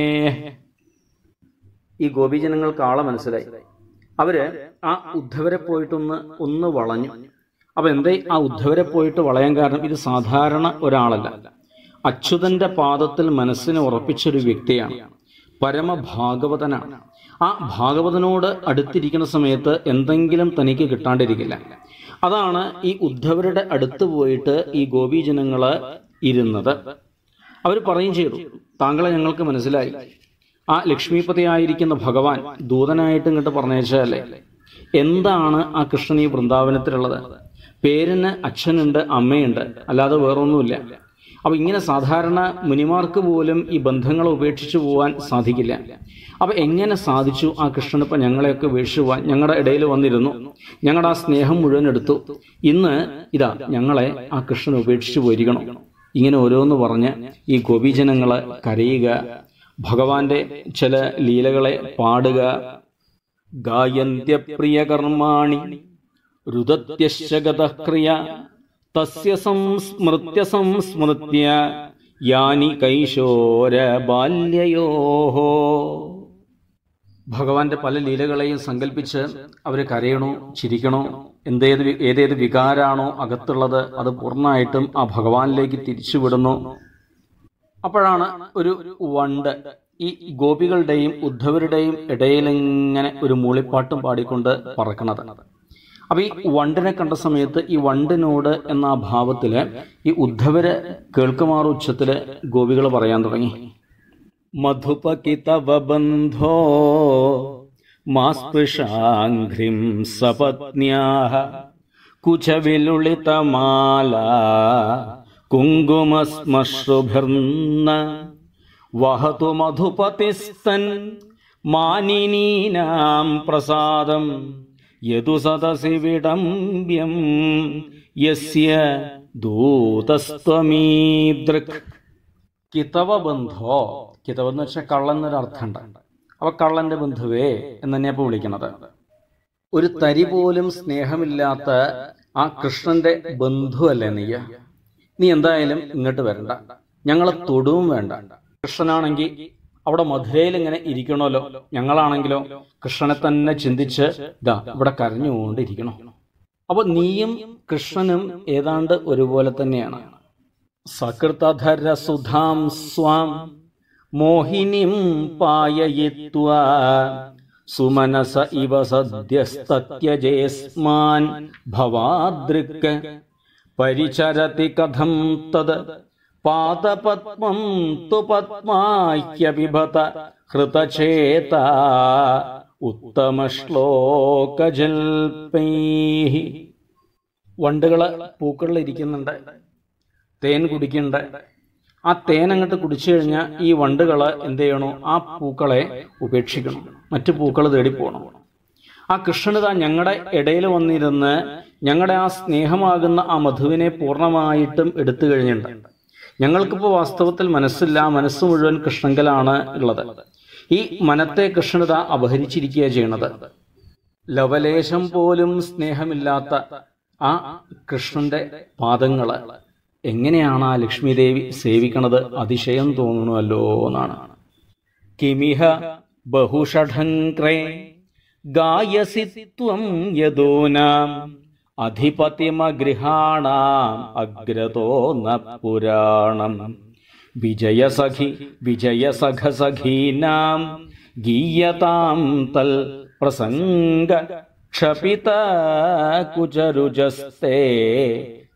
ഈ ഗോപീജനങ്ങൾക്ക് ആളെ മനസ്സിലായി അവര് ആ ഉദ്ധവരെ പോയിട്ടൊന്ന് ഒന്ന് വളഞ്ഞു അപ്പൊ എന്തേ ആ ഉദ്ധവരെ പോയിട്ട് വളയാൻ കാരണം ഇത് സാധാരണ ഒരാളല്ല അച്യുതന്റെ പാദത്തിൽ മനസ്സിനെ ഉറപ്പിച്ചൊരു വ്യക്തിയാണ് പരമഭാഗവതനാണ് ആ ഭാഗവതനോട് അടുത്തിരിക്കുന്ന സമയത്ത് എന്തെങ്കിലും തനിക്ക് കിട്ടാണ്ടിരിക്കില്ല അതാണ് ഈ ഉദ്ധവരുടെ അടുത്ത് പോയിട്ട് ഈ ഗോപീജനങ്ങള് ഇരുന്നത് അവർ പറയും ചെയ്തു താങ്കളെ ഞങ്ങൾക്ക് മനസ്സിലായി ആ ലക്ഷ്മിപതിയായിരിക്കുന്ന ഭഗവാൻ ദൂതനായിട്ട് ഇങ്ങോട്ട് പറഞ്ഞേച്ചല്ലേ എന്താണ് ആ കൃഷ്ണൻ ഈ വൃന്ദാവനത്തിലുള്ളത് പേരിന് അച്ഛനുണ്ട് അമ്മയുണ്ട് അല്ലാതെ വേറൊന്നുമില്ല അപ്പൊ ഇങ്ങനെ സാധാരണ മുനിമാർക്ക് പോലും ഈ ബന്ധങ്ങളെ ഉപേക്ഷിച്ചു പോവാൻ സാധിക്കില്ല അപ്പൊ എങ്ങനെ സാധിച്ചു ആ കൃഷ്ണൻ ഇപ്പൊ ഞങ്ങളെയൊക്കെ ഉപേക്ഷിച്ചു പോവാൻ ഞങ്ങളുടെ ഇടയിൽ വന്നിരുന്നു ഞങ്ങളുടെ ആ സ്നേഹം മുഴുവൻ എടുത്തു ഇന്ന് ഇതാ ഞങ്ങളെ ആ കൃഷ്ണൻ ഉപേക്ഷിച്ചു പോയിരിക്കണം ഇങ്ങനെ ഓരോന്ന് പറഞ്ഞ് ഈ ഗോപീജനങ്ങളെ കരയുക ഭഗവാന്റെ ചില ലീലകളെ പാടുക ഗായന്ത്യപ്രിയ കർമാണി രുദത്യശ്ചഗതക്രിയ തസ്യ സംസ്മൃത്യ സംസ്മൃത്യ യാനി കൈശോര ബാല്യയോഹോ ഭഗവാന്റെ പല ലീലകളെയും സങ്കല്പിച്ച് അവർ കരയണോ ചിരിക്കണോ എന്തേത് വി- ഏതേത് വികാരാണോ അകത്തുള്ളത് അത് പൂർണ്ണമായിട്ടും ആ ഭഗവാനിലേക്ക് തിരിച്ചുവിടുന്നു അപ്പോഴാണ് ഒരു വണ്ട് ഈ ഗോപികളുടെയും ഉദ്ധവരുടെയും ഇടയിലിങ്ങനെ ഒരു മൂളിപ്പാട്ടും പാടിക്കൊണ്ട് പറക്കണത് അപ്പൊ ഈ വണ്ടിനെ കണ്ട സമയത്ത് ഈ വണ്ടിനോട് എന്ന ആ ഭാവത്തില് ഈ ഉദ്ധവര് കേൾക്കുമാറ് ഉച്ചത്തില് ഗോപികൾ പറയാൻ തുടങ്ങി മധുപകിതവ ബന്ധോ മാസ്പൃശാഘ്രിം സപത്ന്യാഹ കുചവിലുളിതമാല കുങ്കുമശ്മശ്രുഭിർന്ന വഹതു മധുപതിസ്തൻ മാനിനീനാം പ്രസാദം യതു സദസി വിടംബ്യം യസ്യ ദൂതസ്ത്വമീദൃക് കിതവ ബന്ധോ കിതവ് എന്ന് വെച്ചാൽ കള്ളൻ എന്നൊരു അർത്ഥമുണ്ട് അപ്പൊ കള്ളന്റെ ബന്ധുവേ എന്ന് തന്നെയാ ഇപ്പൊ വിളിക്കണത് ഒരു തരി പോലും സ്നേഹമില്ലാത്ത ആ കൃഷ്ണന്റെ ബന്ധുവല്ലേ നീ നീ എന്തായാലും ഇങ്ങോട്ട് വരണ്ട ഞങ്ങളെ തൊടുവും വേണ്ട കൃഷ്ണനാണെങ്കിൽ അവിടെ മധുരയിൽ ഇങ്ങനെ ഇരിക്കണമല്ലോ ഞങ്ങളാണെങ്കിലോ കൃഷ്ണനെ തന്നെ ചിന്തിച്ച് ഇതാ ഇവിടെ കരഞ്ഞുകൊണ്ടിരിക്കണം അപ്പൊ നീയും കൃഷ്ണനും ഏതാണ്ട് ഒരുപോലെ തന്നെയാണ് സകൃതധര സുധാം സ്വാം മോഹിനിം പായയിത്വാ സുമനസ ഇവ സദ്യസ്തത്യജേസ്മാൻ ഭവാദൃക് പരിചരതി കഥം തത് പാദപത്മം തു പത്മാഹ്യപിബത ഹൃതചേത ഉത്തമ ശ്ലോകജൽപൈ വണ്ടുകള് പൂക്കളിൽ ഇരിക്കുന്നുണ്ട് തേൻ കുടിക്കുന്നുണ്ട് ആ തേൻ അങ്ങോട്ട് കുടിച്ചു കഴിഞ്ഞാൽ ഈ വണ്ടുകള് എന്ത് ചെയ്യണോ ആ പൂക്കളെ ഉപേക്ഷിക്കണം മറ്റു പൂക്കൾ തേടി പോകണം ആ കൃഷ്ണനിത ഞങ്ങളുടെ ഇടയിൽ വന്നിരുന്ന് ഞങ്ങളുടെ ആ സ്നേഹമാകുന്ന ആ മധുവിനെ പൂർണ്ണമായിട്ടും എടുത്തു കഴിഞ്ഞിട്ടുണ്ട് ഞങ്ങൾക്കിപ്പോൾ വാസ്തവത്തിൽ മനസ്സില്ല മനസ്സ് മുഴുവൻ കൃഷ്ണങ്കലാണ് ഉള്ളത് ഈ മനത്തെ കൃഷ്ണനിത അപഹരിച്ചിരിക്കുക ചെയ്യണത് ലവലേശം പോലും സ്നേഹമില്ലാത്ത ആ കൃഷ്ണന്റെ പാദങ്ങള് എങ്ങനെയാണ് ആ ലക്ഷ്മി ദേവി സേവിക്കണത് അതിശയം തോന്നുന്നുവല്ലോ എന്നാണ് കിമിഹ ബഹുഷഠങ്ക്രേ ഗായസി ത്വം യദൂനാം അധിപതിമഗൃഹാണാം അഗ്രതോ ന പുരാണം വിജയസഖി വിജയസഖസഖീനാം ഗീയതാം തൽ പ്രസംഗ ക്ഷപിത കുചരുജസ്തേ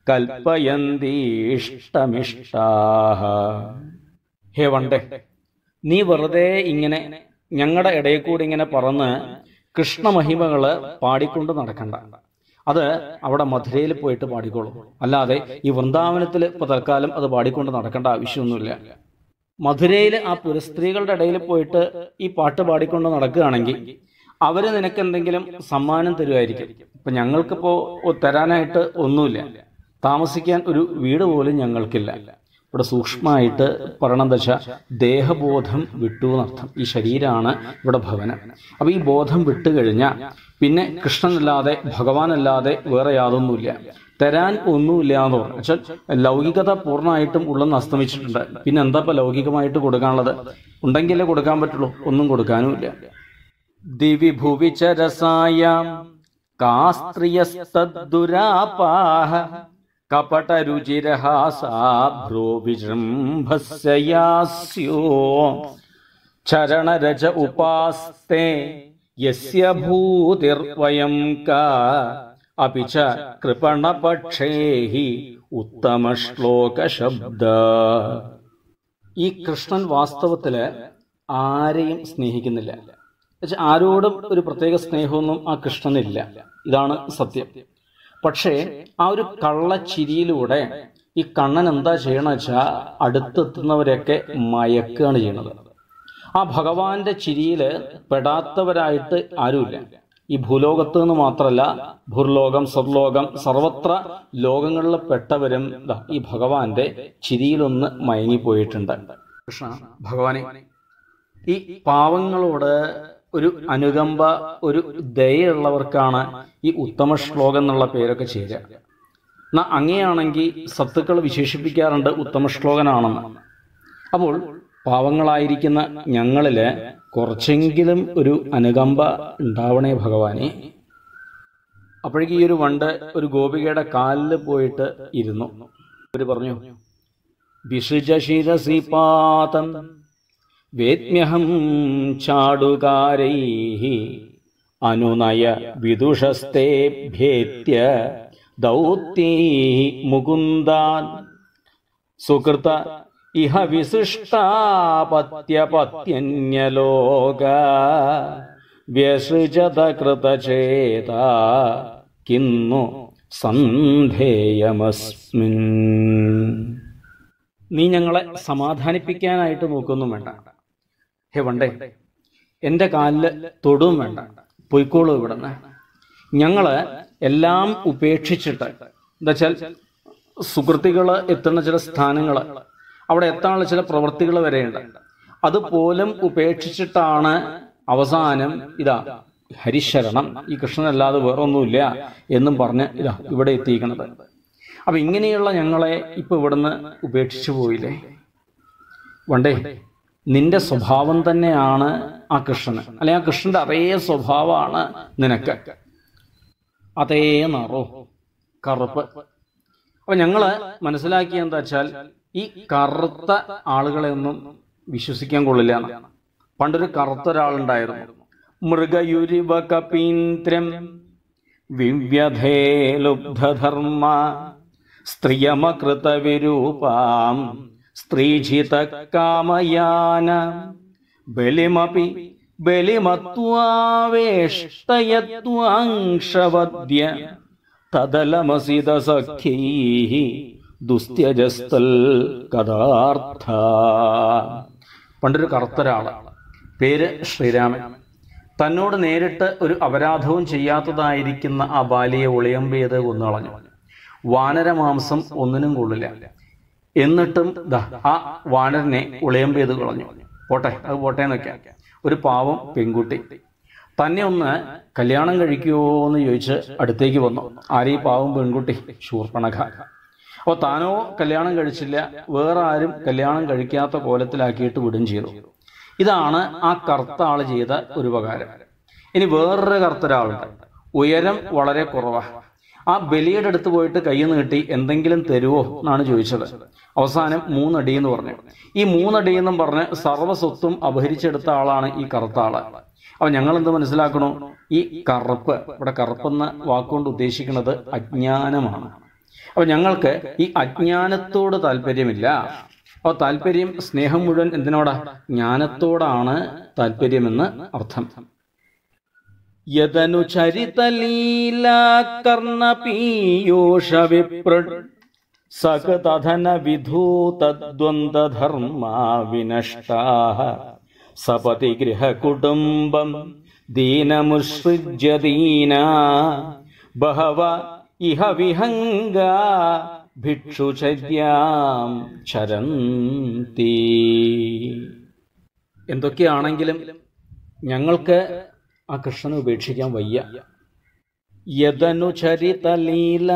കൽപ്പയന്തീഷ്ടമിഷ്ടാഹ ഹേ വണ്ടേ നീ വെറുതെ ഇങ്ങനെ ഞങ്ങളുടെ ഇടയിൽ കൂടി ഇങ്ങനെ പറന്ന് കൃഷ്ണമഹിമകള് പാടിക്കൊണ്ട് നടക്കണ്ട അത് അവിടെ മധുരയിൽ പോയിട്ട് പാടിക്കോളും അല്ലാതെ ഈ വൃന്ദാവനത്തിൽ ഇപ്പൊ തൽക്കാലം അത് പാടിക്കൊണ്ട് നടക്കേണ്ട ആവശ്യമൊന്നുമില്ല മധുരയിൽ ആ പുരസ്ത്രീകളുടെ ഇടയിൽ പോയിട്ട് ഈ പാട്ട് പാടിക്കൊണ്ട് നടക്കുകയാണെങ്കിൽ അവര് നിനക്ക് എന്തെങ്കിലും സമ്മാനം തരുമായിരിക്കും ഇപ്പൊ ഞങ്ങൾക്കിപ്പോ തരാനായിട്ട് ഒന്നുമില്ല താമസിക്കാൻ ഒരു വീട് പോലും ഞങ്ങൾക്കില്ല ഇവിടെ സൂക്ഷ്മമായിട്ട് പറയണം ദശ ദേഹബോധം വിട്ടു എന്നർത്ഥം ഈ ശരീരമാണ് ഇവിടെ ഭവനം അപ്പൊ ഈ ബോധം വിട്ടു കഴിഞ്ഞാൽ പിന്നെ കൃഷ്ണനല്ലാതെ ഭഗവാനല്ലാതെ വേറെ യാതൊന്നുമില്ല തരാൻ ഒന്നുമില്ല എന്ന് പറഞ്ഞു വെച്ചാൽ ലൗകികത പൂർണ്ണമായിട്ടും ഉള്ളെന്ന് അസ്തമിച്ചിട്ടുണ്ട് പിന്നെ എന്താ ഇപ്പൊ ലൗകികമായിട്ട് കൊടുക്കാനുള്ളത് ഉണ്ടെങ്കിലേ കൊടുക്കാൻ പറ്റുള്ളൂ ഒന്നും കൊടുക്കാനുമില്ല ദിവി ഭുവി ചരസായാം കാസ്ത്രിയസ്തദ്ദുരാപാഹ കപടരുചിരഹാസാഭ്രോ വിജൃംഭസ്യയാസ്യോ ചരണരജ ഉപാസ്തേ യസ്യ ഭൂതിർവയം കാ അപി ച കൃപണപക്ഷേഹി ഉത്തമ ശ്ലോക ശബ്ദ ഈ കൃഷ്ണൻ വാസ്തവത്തില് ആരെയും സ്നേഹിക്കുന്നില്ല എന്നുവെച്ചാൽ ആരോടും ഒരു പ്രത്യേക സ്നേഹമൊന്നും ആ കൃഷ്ണനില്ല ഇതാണ് സത്യം പക്ഷേ ആ ഒരു കള്ളച്ചിരിയിലൂടെ ഈ കണ്ണൻ എന്താ ചെയ്യണമെന്ന് വെച്ചാൽ അടുത്തെത്തുന്നവരെയൊക്കെ മയക്കുകയാണ് ചെയ്യണത് ആ ഭഗവാന്റെ ചിരിയിൽ പെടാത്തവരായിട്ട് ആരുമില്ല ഈ ഭൂലോകത്ത് നിന്ന് മാത്രമല്ല ഭൂർലോകം സ്വർലോകം സർവത്ര ലോകങ്ങളിൽ പെട്ടവരും ദാ ഈ ഭഗവാന്റെ ചിരിയിലൊന്ന് മയങ്ങിപ്പോയിട്ടുണ്ട് കൃഷ്ണ ഭഗവാനെ ഈ പാവങ്ങളോട് ഒരു അനുകമ്പ ഒരു ദയുള്ളവർക്കാണ് ഈ ഉത്തമ ശ്ലോകം എന്നുള്ള പേരൊക്കെ ചേരുക എന്നാ അങ്ങനെയാണെങ്കിൽ സത്തുക്കൾ വിശേഷിപ്പിക്കാറുണ്ട് ഉത്തമ ശ്ലോകനാണെന്ന് അപ്പോൾ പാവങ്ങളായിരിക്കുന്ന ഞങ്ങളില് കുറച്ചെങ്കിലും ഒരു അനുകമ്പ ഉണ്ടാവണേ ഭഗവാനെ അപ്പോഴേക്ക് ഈ ഒരു വണ്ട് ഒരു ഗോപികയുടെ കാലിൽ പോയിട്ട് ഇരുന്നു അവര് പറഞ്ഞു വിഷുജശിരസിപാതം വേദ്മ്യഹം ചാടുകാരൈ അനുനയ വിദുഷസ്തേഭ്യേത്യ ദൗത്യൈ മുകുന്ദാൻ സുകൃത ഇഹ വിശിഷ്ടാപത്യപത്യന്യലോക വ്യസൃജത കൃതചേത കിന്നു സന്ധേയമസ്മിൻ നീ ഞങ്ങളെ സമാധാനിപ്പിക്കാനായിട്ട് നോക്കൊന്നും വേണ്ട ഹേ വണ്ടേ എന്റെ കാലില് തൊടും വേണ്ട പൊയ്ക്കോളൂ ഇവിടുന്ന് ഞങ്ങള് എല്ലാം ഉപേക്ഷിച്ചിട്ട് എന്താ വെച്ചാൽ സുഹൃത്തുക്കള് എത്തുന്ന ചില സ്ഥാനങ്ങള് അവിടെ എത്താനുള്ള ചില പ്രവൃത്തികൾ വരെയുണ്ട് അതുപോലും ഉപേക്ഷിച്ചിട്ടാണ് അവസാനം ഇതാ ഹരിശരണം ഈ കൃഷ്ണനല്ലാതെ വേറൊന്നുമില്ല എന്നും പറഞ്ഞ് ഇതാ ഇവിടെ എത്തിയിരിക്കണത് അപ്പൊ ഇങ്ങനെയുള്ള ഞങ്ങളെ ഇപ്പൊ ഇവിടുന്ന് ഉപേക്ഷിച്ചു പോയില്ലേ വണ്ടേ നിന്റെ സ്വഭാവം തന്നെയാണ് ആ കൃഷ്ണന് അല്ലെ ആ കൃഷ്ണന്റെ അതേ സ്വഭാവമാണ് നിനക്ക് അതേ നിറോ കറുപ്പ് അപ്പൊ ഞങ്ങള് മനസ്സിലാക്കിയ എന്താ വെച്ചാൽ ഈ കറുത്ത ആളുകളെ ഒന്നും വിശ്വസിക്കാൻ കൊള്ളില്ല എന്ന്. പണ്ടൊരു കറുത്ത ഒരാളുണ്ടായിരുന്നു മൃഗയുരിവ കപീന്ദ്രം വിവ്യധേ ലുബ്ധധർമ്മ സ്ത്രിയമകൃത വിരൂപാം സ്ത്രീജിത കാമയാന ബലിമപി ബലിമത്വാവേഷ്ടയത്വാംശവദ്യ തദലമസിത സഖ്യൈ ദുസ്ത്യജസ്തൽ കഥാർത്ഥ പണ്ടൊരു കറുത്തൊരാള് പേര് ശ്രീരാമൻ തന്നോട് നേരിട്ട് ഒരു അപരാധവും ചെയ്യാത്തതായിരിക്കുന്ന ആ ബാലിയെ ഒളിയമ്പെയ്ത് കൊന്നുകളഞ്ഞു വാനരമാംസം ഒന്നിനും കൊള്ളില്ല എന്നിട്ടും ദാ ആ വാനരനെ ഒളിയമ്പെയ്ത് കളഞ്ഞു പോട്ടെ അത് പോട്ടെ എന്നൊക്കെ ഒരു പാവം പെൺകുട്ടി തന്നെ ഒന്ന് കല്യാണം കഴിക്കുമോ എന്ന് ചോദിച്ച് അടുത്തേക്ക് വന്നു ആരീ പാവം പെൺകുട്ടി ശൂർപ്പണഖ അപ്പോൾ താനോ കല്യാണം കഴിച്ചില്ല വേറെ ആരും കല്യാണം കഴിക്കാത്ത കോലത്തിലാക്കിയിട്ട് വിടും ചെയ്തു ഇതാണ് ആ കറുത്ത ആള് ചെയ്ത ഒരു ഉപകാരം ഇനി വേറൊരു കറുത്ത ഒരാളുണ്ട് ഉയരം വളരെ കുറവാ ആ ബലിയുടെ അടുത്ത് പോയിട്ട് കൈ നീട്ടി എന്തെങ്കിലും തരുവോ എന്നാണ് ചോദിച്ചത് അവസാനം മൂന്നടി എന്ന് പറഞ്ഞു ഈ മൂന്നടി എന്നും പറഞ്ഞ് സർവ്വസ്വത്തും അപഹരിച്ചെടുത്ത ആളാണ് ഈ കറുത്ത ആള് അപ്പൊ ഞങ്ങൾ എന്ത് മനസ്സിലാക്കണു ഈ കറുപ്പ് ഇവിടെ കറുപ്പെന്ന വാക്കുകൊണ്ട് ഉദ്ദേശിക്കുന്നത് അജ്ഞാനമാണ് അപ്പൊ ഞങ്ങൾക്ക് ഈ അജ്ഞാനത്തോട് താല്പര്യമില്ല അപ്പോൾ താല്പര്യം സ്നേഹം മുഴുവൻ എന്തിനോടാ ജ്ഞാനത്തോടാണ് താല്പര്യമെന്ന് അർത്ഥം യദനുചരിതലീലാകർണപീയൂഷ വിപ്ര സകതധന വിധൂതദ്വന്ദ്വധർമാ വിനഷ്ടാ സപതി ഗൃഹകുടുംബം ദീനമുസൃജ്യ ദീന ബഹവ ഇഹ വിഹംഗ ഭിക്ഷുചര്യാം ചരന്തി എന്തൊക്കെയാണെങ്കിലും ഞങ്ങൾക്ക് ആ കൃഷ്ണനെ ഉപേക്ഷിക്കാൻ വയ്യ യദനുചരിതലീല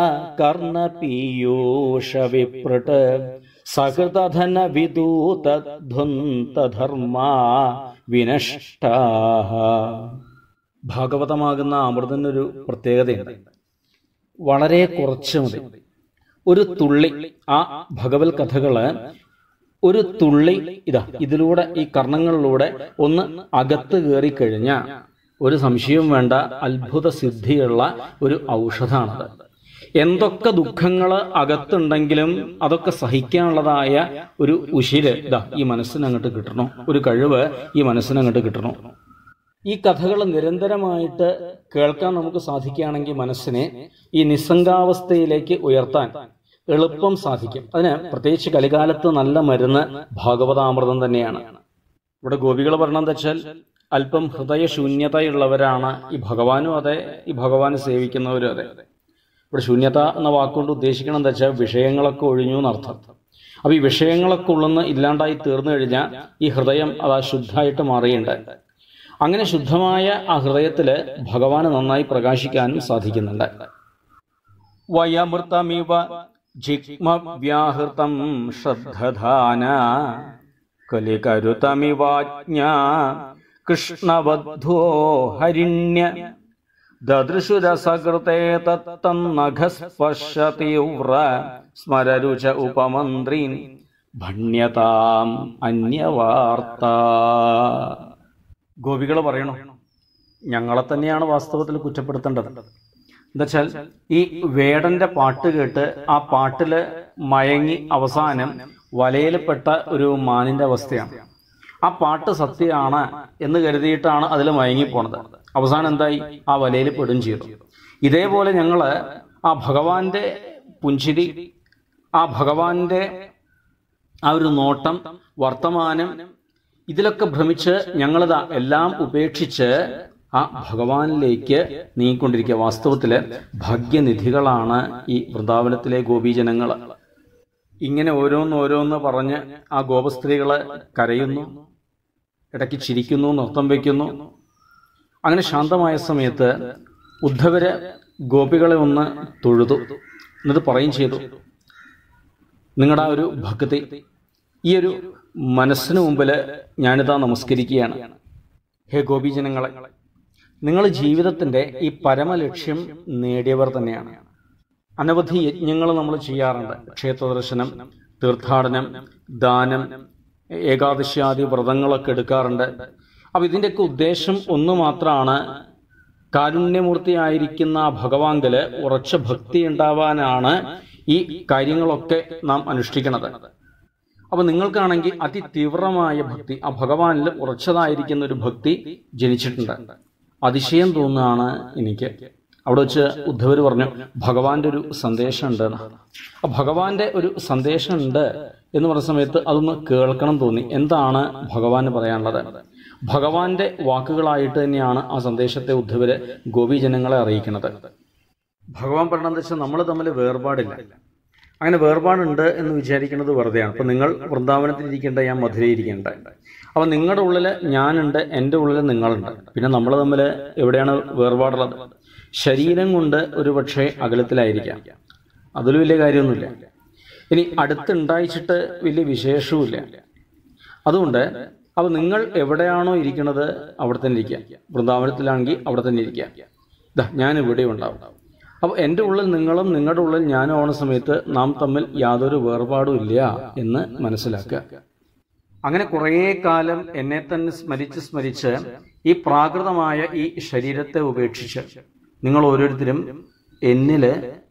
കർണപീയൂഷ വിപ്രട്ട് സഹൃതധന വിദൂതധ്വന്തധർമാ വിനഷ്ടാ ഭാഗവതമാകുന്ന അമൃതനൊരു പ്രത്യേകതയുണ്ട് വളരെ കുറച്ച് മതി ഒരു തുള്ളി ആ ഭഗവത് കഥകള് ഒരു തുള്ളി ഇതാ ഇതിലൂടെ ഈ കർണങ്ങളിലൂടെ ഒന്ന് അകത്ത് കയറി കഴിഞ്ഞാൽ ഒരു സംശയവും വേണ്ട അത്ഭുത സിദ്ധിയുള്ള ഒരു ഔഷധമാണത് എന്തൊക്കെ ദുഃഖങ്ങൾ അകത്തുണ്ടെങ്കിലും അതൊക്കെ സഹിക്കാനുള്ളതായ ഒരു ഉശിര് ഇതാ ഈ മനസ്സിന് അങ്ങോട്ട് കിട്ടണോ ഒരു കഴിവ് ഈ മനസ്സിന് അങ്ങോട്ട് കിട്ടണോ ഈ കഥകൾ നിരന്തരമായിട്ട് കേൾക്കാൻ നമുക്ക് സാധിക്കുകയാണെങ്കിൽ മനസ്സിനെ ഈ നിസ്സംഗാവസ്ഥയിലേക്ക് ഉയർത്താൻ എളുപ്പം സാധിക്കും അതിന് പ്രത്യേകിച്ച് കലികാലത്ത് നല്ല മരുന്ന് ഭാഗവതാമൃതം തന്നെയാണ് ഇവിടെ ഗോപികൾ പറഞ്ഞെന്ന് വെച്ചാൽ അല്പം ഹൃദയശൂന്യതയുള്ളവരാണ് ഈ ഭഗവാനും അതെ ഈ ഭഗവാനെ സേവിക്കുന്നവരും അതെ ഇവിടെ ശൂന്യത എന്ന വാക്കുകൊണ്ട് ഉദ്ദേശിക്കണം എന്താ വെച്ചാൽ വിഷയങ്ങളൊക്കെ ഒഴിഞ്ഞു എന്നർത്ഥം അപ്പൊ ഈ വിഷയങ്ങളൊക്കെ ഉള്ളെന്ന് ഇല്ലാണ്ടായി തീർന്നു കഴിഞ്ഞാൽ ഈ ഹൃദയം അതാ ശുദ്ധമായിട്ട് മാറിയുണ്ട് അങ്ങനെ ശുദ്ധമായ ആ ഹൃദയത്തില് ഭഗവാന് നന്നായി പ്രകാശിക്കാനും സാധിക്കുന്നുണ്ട് വയമൃതമിവ ജിഗ്മവ്യാഹൃതം ശ്രദ്ധധാന കലികരുതമിവാജ്ഞ കൃഷ്ണബദ്ധോ ഹരിണ്യ ദദൃശുരസകൃതേ തത്തന്നഘസ്പർശതീവ്ര സ്മരരുച ഉപമന്ത്രീൻ ഭണ്യതാം അന്യവാർത്ത ഗോപികൾ പറയണോ ഞങ്ങളെ തന്നെയാണ് വാസ്തവത്തിൽ കുറ്റപ്പെടുത്തേണ്ടത് എന്താച്ചാൽ ഈ വേടന്റെ പാട്ട് കേട്ട് ആ പാട്ടില് മയങ്ങി അവസാനം വലയിൽപ്പെട്ട ഒരു മാനിന്റെ അവസ്ഥയാണ് ആ പാട്ട് സത്യമാണ് എന്ന് കരുതിയിട്ടാണ് അതിൽ മയങ്ങിപ്പോണത് അവസാനം എന്തായി ആ വലയിൽ പെടും ചെയ്തു ഇതേപോലെ ഞങ്ങള് ആ ഭഗവാന്റെ പുഞ്ചിരി ആ ഭഗവാന്റെ ആ ഒരു നോട്ടം വർത്തമാനം ഇതിലൊക്കെ ഭ്രമിച്ച് ഞങ്ങളിതാ എല്ലാം ഉപേക്ഷിച്ച് ആ ഭഗവാനിലേക്ക് നീങ്ങിക്കൊണ്ടിരിക്കുക വാസ്തവത്തില് ഭാഗ്യനിധികളാണ് ഈ വൃന്ദാവനത്തിലെ ഗോപീജനങ്ങൾ ഇങ്ങനെ ഓരോന്ന് ഓരോന്ന് പറഞ്ഞ് ആ ഗോപസ്ത്രീകള് കരയുന്നു ഇടയ്ക്ക് ചിരിക്കുന്നു നൃത്തം വയ്ക്കുന്നു അങ്ങനെ ശാന്തമായ സമയത്ത് ഉദ്ധവര് ഗോപികളെ ഒന്ന് തൊഴുതു എന്നിട്ട് പറയും ചെയ്തു നിങ്ങളുടെ ആ ഒരു ഭക്തി ഈ ഒരു മനസ്സിന് മുമ്പിൽ ഞാനിതാ നമസ്കരിക്കുകയാണ് ഹേ ഗോപീജനങ്ങളെ നിങ്ങൾ ജീവിതത്തിന്റെ ഈ പരമലക്ഷ്യം നേടിയവർ തന്നെയാണ് അനവധി യജ്ഞങ്ങൾ നമ്മൾ ചെയ്യാറുണ്ട് ക്ഷേത്രദർശനം തീർത്ഥാടനം ദാനം ഏകാദശാദി വ്രതങ്ങളൊക്കെ എടുക്കാറുണ്ട് അപ്പൊ ഇതിന്റെയൊക്കെ ഉദ്ദേശം ഒന്ന് മാത്രമാണ് കാരുണ്യമൂർത്തിയായിരിക്കുന്ന ആ ഭഗവാങ്കല് ഉറച്ച ഭക്തി ഉണ്ടാവാനാണ് ഈ കാര്യങ്ങളൊക്കെ നാം അനുഷ്ഠിക്കുന്നത് അപ്പൊ നിങ്ങൾക്കാണെങ്കിൽ അതിതീവ്രമായ ഭക്തി ആ ഭഗവാനിൽ ഉറച്ചതായിരിക്കുന്ന ഒരു ഭക്തി ജനിച്ചിട്ടുണ്ട് അതിശയം തോന്നുകയാണ് എനിക്ക് അവിടെ വെച്ച് ഉദ്ധവർ പറഞ്ഞു ഭഗവാന്റെ ഒരു സന്ദേശം ഉണ്ട് ആ ഭഗവാന്റെ ഒരു സന്ദേശം ഉണ്ട് എന്ന് പറഞ്ഞ സമയത്ത് അതൊന്ന് കേൾക്കണം തോന്നി എന്താണ് ഭഗവാന് പറയാനുള്ളത് ഭഗവാന്റെ വാക്കുകളായിട്ട് തന്നെയാണ് ആ സന്ദേശത്തെ ഉദ്ധവര് ഗോപീജനങ്ങളെ അറിയിക്കുന്നത് ഭഗവാൻ പറഞ്ഞതെന്ന് വെച്ചാൽ നമ്മൾ തമ്മിൽ വേർപാടില്ല അങ്ങനെ വേർപാടുണ്ട് എന്ന് വിചാരിക്കുന്നത് വെറുതെയാണ് അപ്പൊ നിങ്ങൾ വൃന്ദാവനത്തിലിരിക്കേണ്ട ഞാൻ മധുരയിരിക്കേണ്ട അപ്പൊ നിങ്ങളുടെ ഉള്ളിൽ ഞാനുണ്ട് എൻ്റെ ഉള്ളിൽ നിങ്ങളുണ്ട് പിന്നെ നമ്മൾ തമ്മിൽ എവിടെയാണ് വേർപാടുള്ളത് ശരീരം കൊണ്ട് ഒരു പക്ഷേ അകലത്തിലായിരിക്കാം അതിൽ വലിയ കാര്യമൊന്നുമില്ല ഇനി അടുത്തുണ്ടായിച്ചിട്ട് വലിയ വിശേഷവുമില്ല അതുകൊണ്ട് അപ്പൊ നിങ്ങൾ എവിടെയാണോ ഇരിക്കുന്നത് അവിടെ തന്നെ ഇരിക്കുക വൃന്ദാവനത്തിലാണെങ്കിൽ അവിടെ തന്നെ ഇരിക്കുക ഇതാ ഞാൻ ഇവിടെ ഉണ്ടാവും അപ്പോൾ എൻ്റെ ഉള്ളിൽ നിങ്ങളും നിങ്ങളുടെ ഉള്ളിൽ ഞാനും ആവുന്ന സമയത്ത് നാം തമ്മിൽ യാതൊരു വേർപാടും ഇല്ല എന്ന് മനസ്സിലാക്കുക അങ്ങനെ കുറേ കാലം എന്നെ തന്നെ സ്മരിച്ച് സ്മരിച്ച് ഈ പ്രാകൃതമായ ഈ ശരീരത്തെ ഉപേക്ഷിച്ച് നിങ്ങൾ ഓരോരുത്തരും എന്നില്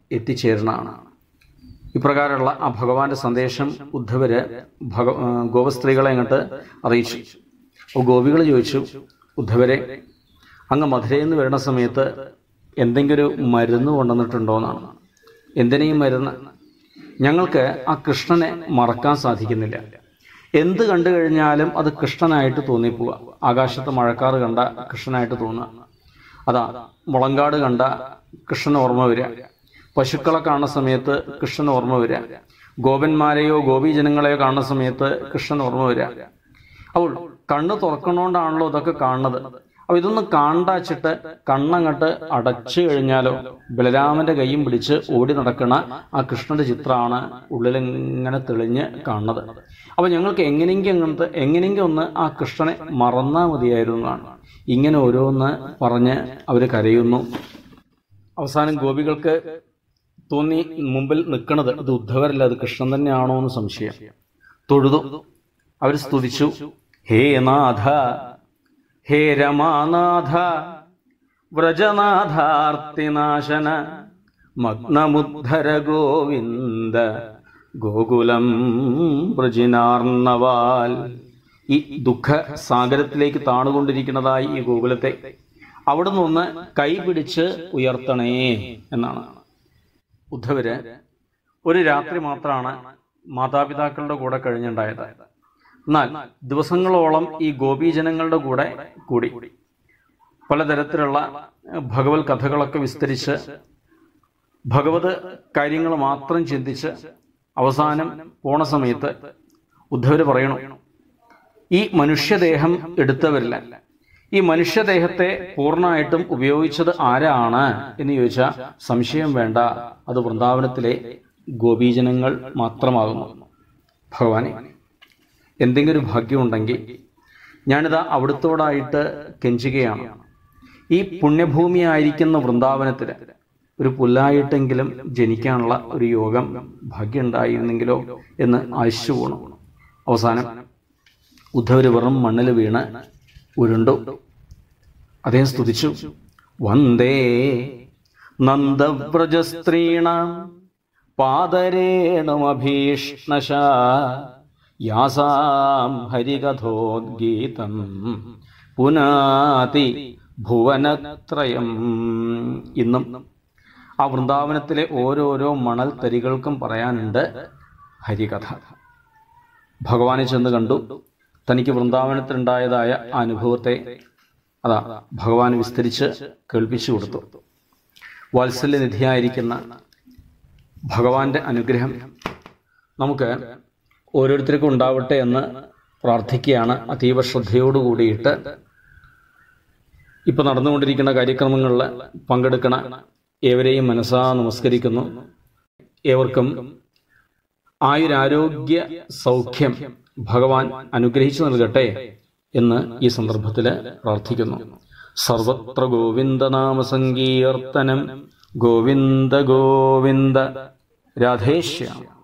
എത്തിച്ചേരുന്നതാണ് ഇപ്രകാരമുള്ള ആ ഭഗവാന്റെ സന്ദേശം ഉദ്ധവര് ഭഗ ആ, ഗോപസ്ത്രീകളെ അങ്ങോട്ട് അറിയിച്ചു അപ്പോൾ ഗോപികൾ ചോദിച്ചു ഉദ്ധവരെ അങ്ങ് മധുരയിൽ നിന്ന് വരുന്ന സമയത്ത് എന്തെങ്കിലും ഒരു മരുന്ന് കൊണ്ടുവന്നിട്ടുണ്ടോ എന്നാണ് എന്തിനേയും മരുന്ന് ഞങ്ങൾക്ക് ആ കൃഷ്ണനെ മറക്കാൻ സാധിക്കുന്നില്ല എന്ത് കണ്ടു കഴിഞ്ഞാലും അത് കൃഷ്ണനായിട്ട് തോന്നിപ്പോവുക ആകാശത്ത് മഴക്കാറ് കണ്ട കൃഷ്ണനായിട്ട് തോന്നുക അതാ മുളങ്കാട് കണ്ട കൃഷ്ണൻ ഓർമ്മ വരിക പശുക്കളെ കാണുന്ന സമയത്ത് കൃഷ്ണൻ ഓർമ്മ വരിക ഗോപന്മാരെയോ ഗോപീജനങ്ങളെയോ കാണുന്ന സമയത്ത് കൃഷ്ണൻ ഓർമ്മ വരിക അപ്പോൾ കണ്ണ് തുറക്കണോണ്ടാണല്ലോ ഇതൊക്കെ കാണുന്നത് അപ്പൊ ഇതൊന്നും കാണ്ടാച്ചിട്ട് കണ്ണങ്ങട്ട് അടച്ചു കഴിഞ്ഞാലോ ബലരാമന്റെ കൈയും പിടിച്ച് ഓടി നടക്കണ ആ കൃഷ്ണന്റെ ചിത്രമാണ് ഉള്ളിലിങ്ങനെ തെളിഞ്ഞ് കാണുന്നത് അപ്പൊ ഞങ്ങൾക്ക് എങ്ങനെയെങ്കിലും അങ്ങനത്തെ എങ്ങനെയെങ്കിലും ഒന്ന് ആ കൃഷ്ണനെ മറന്നാൽ മതിയായിരുന്നു എന്നാണ് ഇങ്ങനെ ഓരോന്ന് പറഞ്ഞ് അവര് കരയുന്നു അവസാനം ഗോപികൾക്ക് തോന്നി മുമ്പിൽ നിൽക്കണത് ഇത് ഉദ്ധവരല്ല അത് കൃഷ്ണൻ തന്നെയാണോ എന്ന് സംശയം തൊഴുതു അവർ സ്തുതിച്ചു ഹേ നാഥ ഹേ രമാനാഥ വ്രജനാഥാർത്തിനാശന മഗ്നമുദ്ധര ഗോവിന്ദ ഗോകുലം പ്രജിനാർണവാൽ ഈ ദുഃഖ സാഗരത്തിലേക്ക് താണുകൊണ്ടിരിക്കുന്നതായി ഈ ഗോകുലത്തെ അവിടുന്ന് ഒന്ന് കൈപിടിച്ച് ഉയർത്തണേ എന്നാണ് ഉദ്ധവര് ഒരു രാത്രി മാത്രമാണ് മാതാപിതാക്കളുടെ കൂടെ കഴിഞ്ഞുണ്ടായത് എന്നാൽ ദിവസങ്ങളോളം ഈ ഗോപീജനങ്ങളുടെ കൂടെ കൂടി പലതരത്തിലുള്ള ഭഗവത് കഥകളൊക്കെ വിസ്തരിച്ച് ഭഗവത് കാര്യങ്ങൾ മാത്രം ചിന്തിച്ച് അവസാനം പോണ സമയത്ത് ഉദ്ധവര് പറയണു ഈ മനുഷ്യദേഹം എടുത്തവരില്ല ഈ മനുഷ്യദേഹത്തെ പൂർണ്ണമായിട്ടും ഉപയോഗിച്ചത് ആരാണ് എന്ന് ചോദിച്ചാൽ സംശയം വേണ്ട അത് വൃന്ദാവനത്തിലെ ഗോപീജനങ്ങൾ മാത്രമാകുന്നു ഭഗവാനെ എന്തെങ്കിലും ഒരു ഭാഗ്യമുണ്ടെങ്കിൽ ഞാനിതാ അവിടുത്തോടായിട്ട് കെഞ്ചുകയാണ് ഈ പുണ്യഭൂമിയായിരിക്കുന്ന വൃന്ദാവനത്തിൽ ഒരു പുല്ലായിട്ടെങ്കിലും ജനിക്കാനുള്ള ഒരു യോഗം ഭാഗ്യം ഉണ്ടായിരുന്നെങ്കിലോ എന്ന് ആശിച്ചു പോണു അവസാനം ഉദ്ധവര് വെറും മണ്ണിൽ വീണ് ഉരുണ്ടു അദ്ദേഹം സ്തുതിച്ചു വന്ദേ നന്ദവ്രജസ്ത്രീണാം പാദരേണുമഭീഷ്ണശ യാസാം ഹരികഥോദ്ഗീതം പുനാതി ഭുവനത്രയം ഇന്നും ആ വൃന്ദാവനത്തിലെ ഓരോരോ മണൽ തരികൾക്കും പറയാനുണ്ട് ഹരികഥ ഭഗവാനെ ചെന്ന് കണ്ടു തനിക്ക് വൃന്ദാവനത്തിലുണ്ടായതായ ആ അനുഭവത്തെ അതാ ഭഗവാൻ വിസ്തരിച്ച് കേൾപ്പിച്ചു കൊടുത്തു വാത്സല്യനിധിയായിരിക്കുന്ന ഭഗവാന്റെ അനുഗ്രഹം നമുക്ക് ഓരോരുത്തർക്കും ഉണ്ടാവട്ടെ എന്ന് പ്രാർത്ഥിക്കുകയാണ് അതീവ ശ്രദ്ധയോടു കൂടിയിട്ട് ഇപ്പൊ നടന്നുകൊണ്ടിരിക്കുന്ന കാര്യക്രമങ്ങളിൽ പങ്കെടുക്കണ ഏവരെയും മനസ്സാ നമസ്കരിക്കുന്നു ഏവർക്കും ആയുരാരോഗ്യ സൗഖ്യം ഭഗവാൻ അനുഗ്രഹിച്ചു നൽകട്ടെ എന്ന് ഈ സന്ദർഭത്തിൽ പ്രാർത്ഥിക്കുന്നു സർവത്ര ഗോവിന്ദനാമ സങ്കീർത്തനം ഗോവിന്ദ ഗോവിന്ദ രാധേശ്യാം